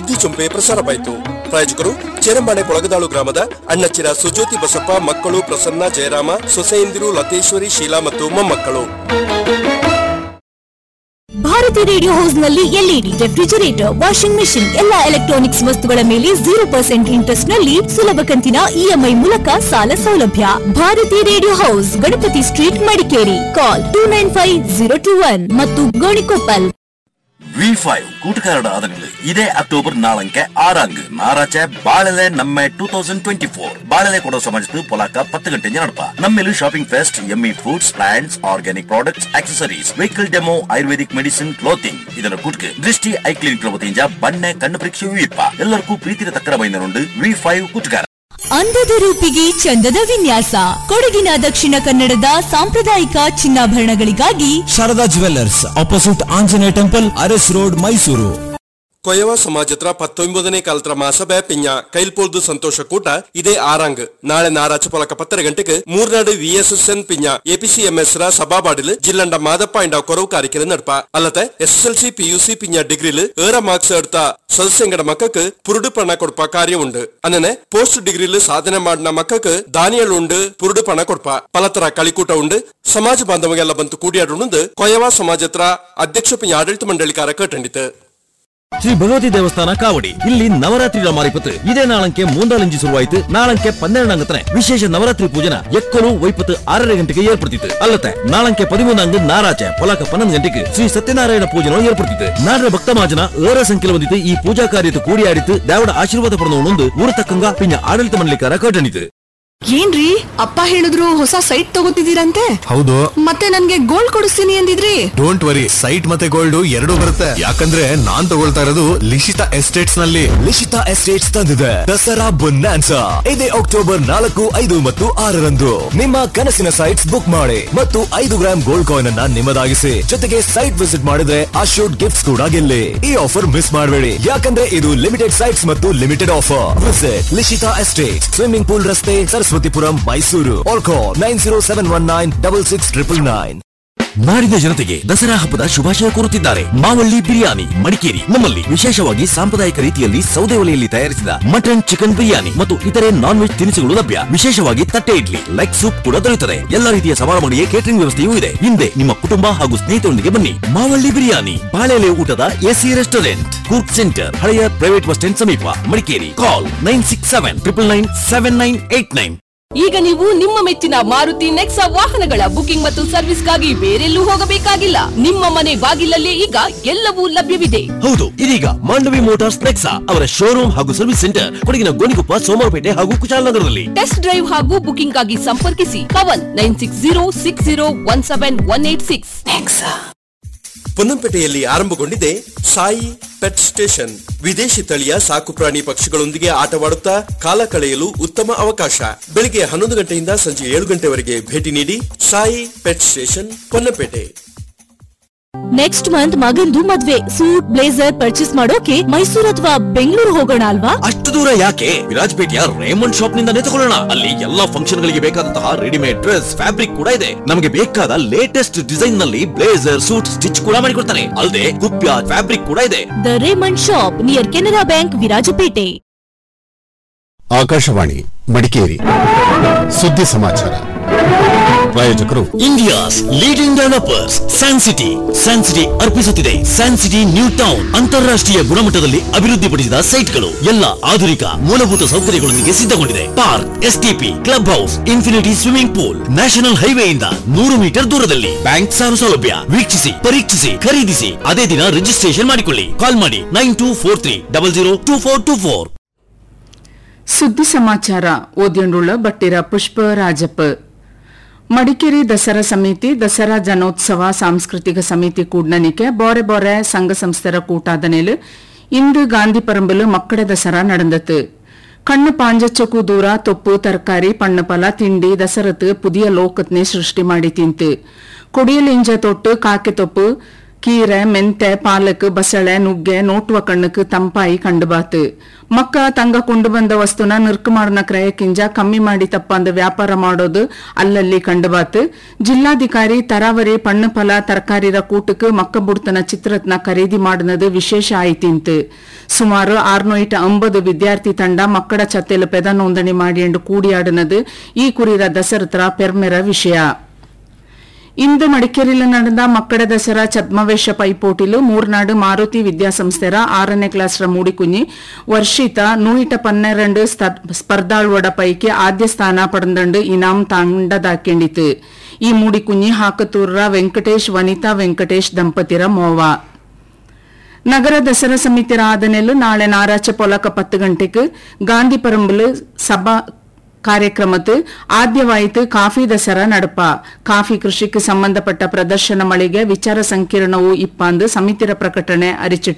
ಸುದ್ದಿ ಚುಂಪೆ ಪ್ರಸಾರವಾಯಿತು ಪ್ರಾಯೋಜಕರು ಚೇರಂಬಾಣೆ ಕೊಳಗದಾಳು ಗ್ರಾಮದ ಅಣ್ಣಚ್ಚಿರ ಸುಜ್ಯೋತಿ ಬಸಪ್ಪ ಮಕ್ಕಳು ಪ್ರಸನ್ನ ಜಯರಾಮ ಸೊಸೆಯಂದಿರು ಲತೇಶ್ವರಿ ಶೀಲಾ ಮತ್ತು ಮೊಮ್ಮಕ್ಕಳು ಭಾರತಿ ರೇಡಿಯೋ ಹೌಸ್ ನಲ್ಲಿ ಎಲ್ಇಡಿ ರೆಫ್ರಿಜರೇಟರ್ ವಾಷಿಂಗ್ ಮೆಷಿನ್ ಎಲ್ಲಾ ಎಲೆಕ್ಟ್ರಾನಿಕ್ಸ್ ವಸ್ತುಗಳ ಮೇಲೆ ಜೀರೋ ಪರ್ಸೆಂಟ್ ಇಂಟ್ರೆಸ್ಟ್ ನಲ್ಲಿ ಸುಲಭ ಕಂತಿನ ಇಎಂಐ ಮೂಲಕ ಸಾಲ ಸೌಲಭ್ಯ Bharati radio house Ganapati street Madikeri call two nine five zero two one ಮತ್ತು ಗೋಣಿಕೊಪ್ಪಲ್ ವಿ ಫೈವ್ കൂട്ടുകാരുടെ ആദരങ്ങൾ ഇതേ അക്ടോബർ നാളಂಕೆ ಆರಾಂಗ್ ನಾರಾಚೆ ಬಾಳೆಲೆ ನಮ್ಮ two thousand twenty four Balele ಕೊಡೋ ಸಮಾಜದ ಪೊಲಾಕ ಪತ್ತು ಗಂಟೆ ನಡಪ ನಮ್ಮೇಲೆ ಶಾಪಿಂಗ್ ಫೆಸ್ಟ್ ಎಮ್ಮಿ foods plants organic products accessories vehicle demo ayurvedic medicine clothing ಇದರ ಕೂಟ್ಗೆ ದೃಷ್ಟಿ ಐ ಕ್ಲಿನಿಕ್ ವತಿಯಿಂದ ಬಣ್ಣೆ ಕಣ್ಣು ಪರೀಕ್ಷೆಯೂ ಇಪ್ಪ ಎಲ್ಲರಿಗೂ ಪ್ರೀತಿಯ ತಕ್ಕರ ಬೈನರುಂಡು ವಿ ಫೈವ್ ಕೂಟುಗಾರ ಅಂದದ ರೂಪಿಗೆ ಚಂದದ ವಿನ್ಯಾಸ ಕೊಡಗಿನ ದಕ್ಷಿಣ ಕನ್ನಡದ ಸಾಂಪ್ರದಾಯಿಕ ಚಿನ್ನಾಭರಣಗಳಿಗಾಗಿ Sharada jewellers opposite Anjaneya temple Aras road Mysuru ಕೊಯವ ಸಮಾಜತ್ರ ಪತ್ತೊಂಬದನೇ ಕಾಲತ್ರ ಮಾಸಬೆ ಪಿಂಜ ಕೈಲ್ಪೋಲ್ದು ಸಂತೋಷ ಕೂಟ ಇದೇ ಆರಾಂಗ್ ನಾಳೆ ನಾರಾಚ ಪೊಲಕ ಪತ್ತರ ಗಂಟೆಗೆ Murnad V S S N ಪಿಂಜ ಎಪಿಸಿಎಂಎಸ್ ರ ಸಭಾಬಾಡಿಲ್ ಜಿಲ್ಲಂಡ ಮಾದಪ್ಪ ಇಂಡ ಕೊರವು ಕಾರ್ಯಕ್ರಮ ನಡಪ ಅಲ್ಲದೆ S S L C PUC ಪಿಂಜ ಡಿಗ್ರಿಲ್ ಏರ ಮಾರ್ಕ್ಸ್ ಎಡ್ತ ಸದಸ್ಯಂಗಡ ಮಕ್ಕಕ್ಕೆ ಪುರುಡು ಪಣ ಕೊಡ್ಪ ಕಾರ್ಯ ಉಂಡು ಅನ್ನನೆ ಪೋಸ್ಟ್ ಡಿಗ್ರಿಲ್ ಸಾಧನೆ ಮಾಡಿನ ಮಕ್ಕಕ್ಕೆ ದಾನಿಯಲ್ ಉಂಡು ಪುರುಡು ಪಣ ಕೊಡ್ಪ ಪಲತರ ಕಳಿಕೂಟ ಉಂಡು ಸಮಾಜ ಬಾಂಧವಗೆಲ್ಲ ಬಂತು ಕೂಡಿಯಾಡುಂಡು ಕೊಯವ ಸಮಾಜತ್ರ ಅಧ್ಯಕ್ಷ ಪಿಂಜ ಆಡಳಿತ ಮಂಡಳಿಕಾರ ಕಟ್ಟಂಡಿತು ಶ್ರೀ ಭಗವತಿ ದೇವಸ್ಥಾನ ಕಾವಡಿ ಇಲ್ಲಿ ನವರಾತ್ರಿ ರಮಾರಿಪತ್ತು ಇದೇ ನಾಳಂಕೆ ಮೂಂದಾಲಿಂಜಿ ಶುರುವಾಯಿತು ನಾಳಂಕೆ ಪನ್ನೆರಡಂಗತನೆ ವಿಶೇಷ ನವರಾತ್ರಿ ಪೂಜನ ಎಕ್ಕಲು ವೈಪತ್ತು ಆರரை ಗಂಟೆಗೆ ಏರ್ಪಡ್ತಿತ್ತು ಅಲ್ಲತ್ತೆ ನಾಳಂಕೆ ಪದಿಮೂನಂಗ ನಾರಾಚೆ ಪೊಲಕ ಪನ್ನೊಂದು ಗಂಟೆಗೆ ಶ್ರೀ ಸತ್ಯನಾರಾಯಣ ಪೂಜನ ಏರ್ಪಡ್ತಿತ್ತು ನಾಡ್ರೆ ಭಕ್ತ ಮಾಜನ ಏರ ಸಂಖ್ಯೆ ಬಂದಿತ್ತು ಈ ಪೂಜಾ ಕಾರ್ಯದ ಕೂಡಿಯಾಡಿತ್ತು ದೇವಡ ಆಶೀರ್ವಾದ ಪಡೆದು ಊರು ತಕ್ಕಂಗ ಪಿಂಜ ಆಡಳಿತ ಮಂಡಳಿಕಾರ ಕಟ್ಟಣಿತು ಏನ್ರಿ ಅಪ್ಪ ಹೇಳಿದ್ರು ಹೊಸ ಸೈಟ್ ತಗೋತಿದ್ದೀರಂತೆ ಹೌದು ಮತ್ತೆ ನನ್ಗೆ ಗೋಲ್ಡ್ ಕೊಡಿಸ್ತೀನಿ ಅಂದಿದ್ರಿ ಡೋಂಟ್ ವರಿ ಸೈಟ್ ಮತ್ತೆ ಗೋಲ್ಡ್ ಎರಡೂ ಬರುತ್ತೆ ಯಾಕಂದ್ರೆ ನಾನ್ ತಗೊಳ್ತಾ ಇರೋದು ಲಿಶಿತಾ ಎಸ್ಟೇಟ್ಸ್ ನಲ್ಲಿ ಲಿಶಿತಾ ಎಸ್ಟೇಟ್ಸ್ ತಂದಿದೆ ದಸರಾ ಬೊನ್ನಾನ್ಸಾ ಇದೇ ಅಕ್ಟೋಬರ್ ನಾಲ್ಕು ಐದು ಮತ್ತು ಆರರಂದು ನಿಮ್ಮ ಕನಸಿನ ಸೈಟ್ಸ್ ಬುಕ್ ಮಾಡಿ ಮತ್ತು ಐದು ಗ್ರಾಮ್ ಗೋಲ್ಡ್ ಕಾಯಿನ್ ಅನ್ನ ನಿಮ್ಮದಾಗಿಸಿ ಜೊತೆಗೆ ಸೈಟ್ ವಿಸಿಟ್ ಮಾಡಿದ್ರೆ ಅಶೋಡ್ ಗಿಫ್ಟ್ಸ್ ಕೂಡ ಗೆಲ್ಲಿ ಈ ಆಫರ್ ಮಿಸ್ ಮಾಡಬೇಡಿ ಯಾಕಂದ್ರೆ ಇದು ಲಿಮಿಟೆಡ್ ಸೈಟ್ಸ್ ಮತ್ತು limited offer visit Lishita estate swimming pool ರಸ್ತೆ Saraswathipuram Mysuru all call nine zero seven one nine double six triple nine ನಾಡಿನ ಜನತೆಗೆ ದಸರಾ ಹಬ್ಬದ ಶುಭಾಶಯ ಕೋರುತ್ತಿದ್ದಾರೆ ಮಾವಳ್ಳಿ ಬಿರಿಯಾನಿ ಮಡಿಕೇರಿ ನಮ್ಮಲ್ಲಿ ವಿಶೇಷವಾಗಿ ಸಾಂಪ್ರದಾಯಿಕ ರೀತಿಯಲ್ಲಿ ಸೌದೆ ಒಲೆಯಲ್ಲಿ ತಯಾರಿಸಿದ ಮಟನ್ ಚಿಕನ್ ಬಿರಿಯಾನಿ ಮತ್ತು ಇತರೆ ನಾನ್ ವೆಜ್ ತಿನಿಸುಗಳು ಲಭ್ಯ ವಿಶೇಷವಾಗಿ ತಟ್ಟೆ ಇಡ್ಲಿ ಲೆಗ್ ಸೂಪ್ ಕೂಡ ದೊರೆಯುತ್ತದೆ ಎಲ್ಲ ರೀತಿಯ ಸಮಾರಂಭಗಳಿಗೆ ಕೇಟರಿಂಗ್ ವ್ಯವಸ್ಥೆಯೂ ಇದೆ ಹಿಂದೆ ನಿಮ್ಮ ಕುಟುಂಬ ಹಾಗೂ ಸ್ನೇಹಿತರೊಂದಿಗೆ ಬನ್ನಿ ಮಾವಳ್ಳಿ ಬಿರಿಯಾನಿ ಬಾಳೆಲೆ ಊಟದ ಎಸಿ ರೆಸ್ಟೋರೆಂಟ್ ಕೂರ್ಗ್ ಸೆಂಟರ್ ಹಳೆಯ ಪ್ರೈವೇಟ್ ಬಸ್ ಸ್ಟ್ಯಾಂಡ್ ಸಮೀಪ Madikeri call nine six seven triple nine seven nine eight nine ಈಗ ನೀವು ನಿಮ್ಮ ಮೆಚ್ಚಿನ ಮಾರುತಿ ನೆಕ್ಸಾ ವಾಹನಗಳ ಬುಕಿಂಗ್ ಮತ್ತು ಸರ್ವಿಸ್ಗಾಗಿ ಬೇರೆಲ್ಲೂ ಹೋಗಬೇಕಾಗಿಲ್ಲ ನಿಮ್ಮ ಮನೆ ಬಾಗಿಲಲ್ಲೇ ಈಗ ಎಲ್ಲವೂ ಲಭ್ಯವಿದೆ ಹೌದು ಇದೀಗ ಮಾಂಡವಿ ಮೋಟಾರ್ಸ್ ನೆಕ್ಸಾ ಅವರ ಶೋರೂಮ್ ಹಾಗೂ ಸರ್ವಿಸ್ ಸೆಂಟರ್ ಕೊಡಗಿನ ಗೋಣಿಕೊಪ್ಪ ಸೋಮವಾರಪೇಟೆ ಹಾಗೂ ಕುಶಾಲನಗರದಲ್ಲಿ ಟೆಸ್ಟ್ ಡ್ರೈವ್ ಹಾಗೂ ಬುಕಿಂಗ್ ಆಗಿ ಸಂಪರ್ಕಿಸಿ Kavan nine six zero six zero one seven one eight six ಪೊನ್ನಂಪೇಟೆಯಲ್ಲಿ ಆರಂಭಗೊಂಡಿದೆ ಸಾಯಿ ಪೆಟ್ ಸ್ಟೇಷನ್ ವಿದೇಶಿ ತಳಿಯ ಸಾಕು ಪ್ರಾಣಿ ಪಕ್ಷಿಗಳೊಂದಿಗೆ ಆಟವಾಡುತ್ತಾ ಕಾಲ ಕಳೆಯಲು ಉತ್ತಮ ಅವಕಾಶ ಬೆಳಿಗ್ಗೆ ಹನ್ನೊಂದು ಗಂಟೆಯಿಂದ ಸಂಜೆ ಏಳು ಗಂಟೆವರೆಗೆ ಭೇಟಿ ನೀಡಿ Sai pet station Ponnampet next month ಮಗಂದು ಮದ್ವೆ ಸೂಟ್ ಬ್ಲೇಸರ್ ಪರ್ಚೇಸ್ ಮಾಡೋಕೆ ಮೈಸೂರು ಅಥವಾ ಬೆಂಗಳೂರು ಹೋಗೋಣ ಅಲ್ವಾ ಅಷ್ಟು ದೂರ ಯಾಕೆ ವಿರಾಜಪೇಟೆಯ ರೇಮಂಡ್ ಶಾಪ್ ನಿಂದಾನೇ ತಗೊಳ್ಳೋಣ ಅಲ್ಲಿ ಎಲ್ಲಾ ಫಂಕ್ಷನ್ ಗಳಿಗೆ ಬೇಕಾದಂತಹ ರೆಡಿಮೇಡ್ ಡ್ರೆಸ್ ಫ್ಯಾಬ್ರಿಕ್ ಕೂಡ ಇದೆ ನಮಗೆ ಬೇಕಾದ ಲೇಟೆಸ್ಟ್ ಡಿಸೈನ್ ನಲ್ಲಿ ಬ್ಲೇಸರ್ ಸೂಟ್ ಸ್ಟಿಚ್ ಕೂಡ ಮಾಡಿಕೊಡ್ತಾರೆ ಅಲ್ಲದೆ ಕುಪ್ಯ ಫ್ಯಾಬ್ರಿಕ್ ಕೂಡ ಇದೆ the Raymond shop near Canara bank Virajpet Akashvani Madikeri ಸುದ್ದಿ ಸಮಾಚಾರ ಪ್ರಾಯೋಜಕರು India's leading developers San City San City ಅರ್ಪಿಸುತ್ತಿದೆ ಸ್ಯಾನ್ ಸಿಟಿ ನ್ಯೂ ಟೌನ್ ಅಂತಾರಾಷ್ಟ್ರೀಯ ಗುಣಮಟ್ಟದಲ್ಲಿ ಅಭಿವೃದ್ಧಿಪಡಿಸಿದ ಸೈಟ್ಗಳು ಎಲ್ಲ ಆಧುನಿಕ ಮೂಲಭೂತ ಸೌಕರ್ಯಗಳೊಂದಿಗೆ ಸಿದ್ಧಗೊಂಡಿದೆ park STP club house infinity swimming pool national ಹೈವೇಯಿಂದ ನೂರು ಮೀಟರ್ ದೂರದಲ್ಲಿ ಬ್ಯಾಂಕ್ ಸಾಲ ಸೌಲಭ್ಯ ವೀಕ್ಷಿಸಿ ಪರೀಕ್ಷಿಸಿ ಖರೀದಿಸಿ ಅದೇ ದಿನ ರಿಜಿಸ್ಟ್ರೇಷನ್ ಮಾಡಿಕೊಳ್ಳಿ ಕಾಲ್ ಮಾಡಿ nine two four three double zero two four two four ಸುದ್ದಿ ಸಮಾಚಾರ ಓದ್ಯಂಡುಳ್ಳ ಬಟ್ಟಿರ ಪುಷ್ಪ ರಾಜಪ್ಪ ಮಡಿಕೇರಿ ದಸರಾ ಸಮಿತಿ ದಸರಾ ಜನೋತ್ಸವ ಸಾಂಸ್ಕೃತಿಕ ಸಮಿತಿ ಕೂಡ್ನನಿಕೆ ಬೋರೆ ಬೋರೆ ಸಂಘ ಸಂಸ್ಥರ கூட்டாதனில் இந்து காந்தி பரம்பில் மக்கಳ ದಸರಾ நடந்தது ಕಣ್ಣು ಪಾಂಜಚ್ಚಕ್ಕೂ ದೂರ ತೊಪ್ಪು ತರಕಾರಿ ಪಣ್ಣಪಲ ತಿಂಡಿ ದಸರತ್ ಪುದಿಯ ಲೋಕತ್ನೆ ಸೃಷ್ಟಿ ಮಾಡಿ ತಿಂತು ಕುಡಿಯಲು ಇಂಜ ತೊಟ್ಟು ಕಾಕೆ ತೊಪ್ಪು ಕೀರೆ ಮೆಂತೆ ಪಾಲಕ್ ಬಸಳೆ ನುಗ್ಗೆ ನೋಟುವ ಕಣ್ಣಕ್ಕೆ ತಂಪಾಯಿ ಕಂಡುಬಾತು ಮಕ್ಕ ತಂಗ ಕೊಂಡು ಬಂದ ವಸ್ತುನ ನಿರ್ಕು ಮಾಡಿನ ಕ್ರಯಕ್ಕಿಂಜ ಕಮ್ಮಿ ಮಾಡಿ ತಪ್ಪಂದು ವ್ಯಾಪಾರ ಮಾಡೋದು ಅಲ್ಲಲ್ಲಿ ಕಂಡುಬಾತು ಜಿಲ್ಲಾಧಿಕಾರಿ ತರಾವರಿ ಪಣ್ಣು ಫಲ ತರಕಾರಿರ ಕೂಟಕ್ಕೆ ಮಕ್ಕ ಬುಡ್ತನ ಚಿತ್ರತ್ನ ಖರೀದಿ ಮಾಡಿನದು ವಿಶೇಷ ಆಯ್ತಿಂತು ಸುಮಾರು ಆರ್ನೂಯಿಟ ಅಂಬದು ವಿದ್ಯಾರ್ಥಿ ತಂಡ ಮಕ್ಕಳ ಚತ್ತೆಲು ಪೆದ ನೋಂದಣಿ ಮಾಡಿಯಂಡು ಕೂಡಿಯಾಡಿನದು ಈ ಕುರಿರ ದಸರತ್ರ ಪೆರ್ಮೆರ ವಿಷಯ ಇಂದು ಮಡಿಕೇರಿಯಲ್ಲಿ ನಡೆದ ಮಕ್ಕಳ ದಸರಾ ಛದ್ಮವೇಶ ಪೈಪೋಟಿಲು ಮೂರ್ನಾಡು ಮಾರುತಿ ವಿದ್ಯಾಸಂಸ್ಥೆರ ಆರನೇ ಕ್ಲಾಸ್ರ ಮೂಡಿಕುഞ്ഞി ವರ್ಷಿತ ನೂಯಿಟ ಪನ್ನೆರಡು ಸ್ಪರ್ಧಾಳುವಡ ಪೈಕಿ ಆದ್ಯ ಸ್ಥಾನ ಪಡೆದಂಡು ಇನಾಂ ತಾಂಡದಾಕೆಂಡಿತು ಈ ಮೂಡಿಕುഞ്ഞി ಹಾಕತೂರ್ರ ವೆಂಕಟೇಶ್ ವನಿತಾ ವೆಂಕಟೇಶ್ ದಂಪತಿರ ಮೋವ ನಗರ ದಸರಾ ಸಮಿತಿ ಆದನೆಲು ನಾಳೆ ನಾರಾಚ ಪೊಲಕ ಪತ್ತು ಗಂಟೆಗೆ ಗಾಂಧಿ ಪರಂಬಲು ಸಭಾ ಕಾರ್ಯಕ್ರಮத்து ಆದ್ಯವಾಯಿತು ಕಾಫಿ ದಸರಾ ನಡಪ ಕಾಫಿ ಕೃಷಿಗೆ ಸಂಬಂಧಪಟ್ಟ ಪ್ರದರ್ಶನ ಮಳಿಗೆ ವಿಚಾರ ಸಂಕಿರಣವು ಇಪ್ಪಂದು ಸಮಿತಿರ ಪ್ರಕಟಣೆ ಅರಿಚಿಟ್ಟು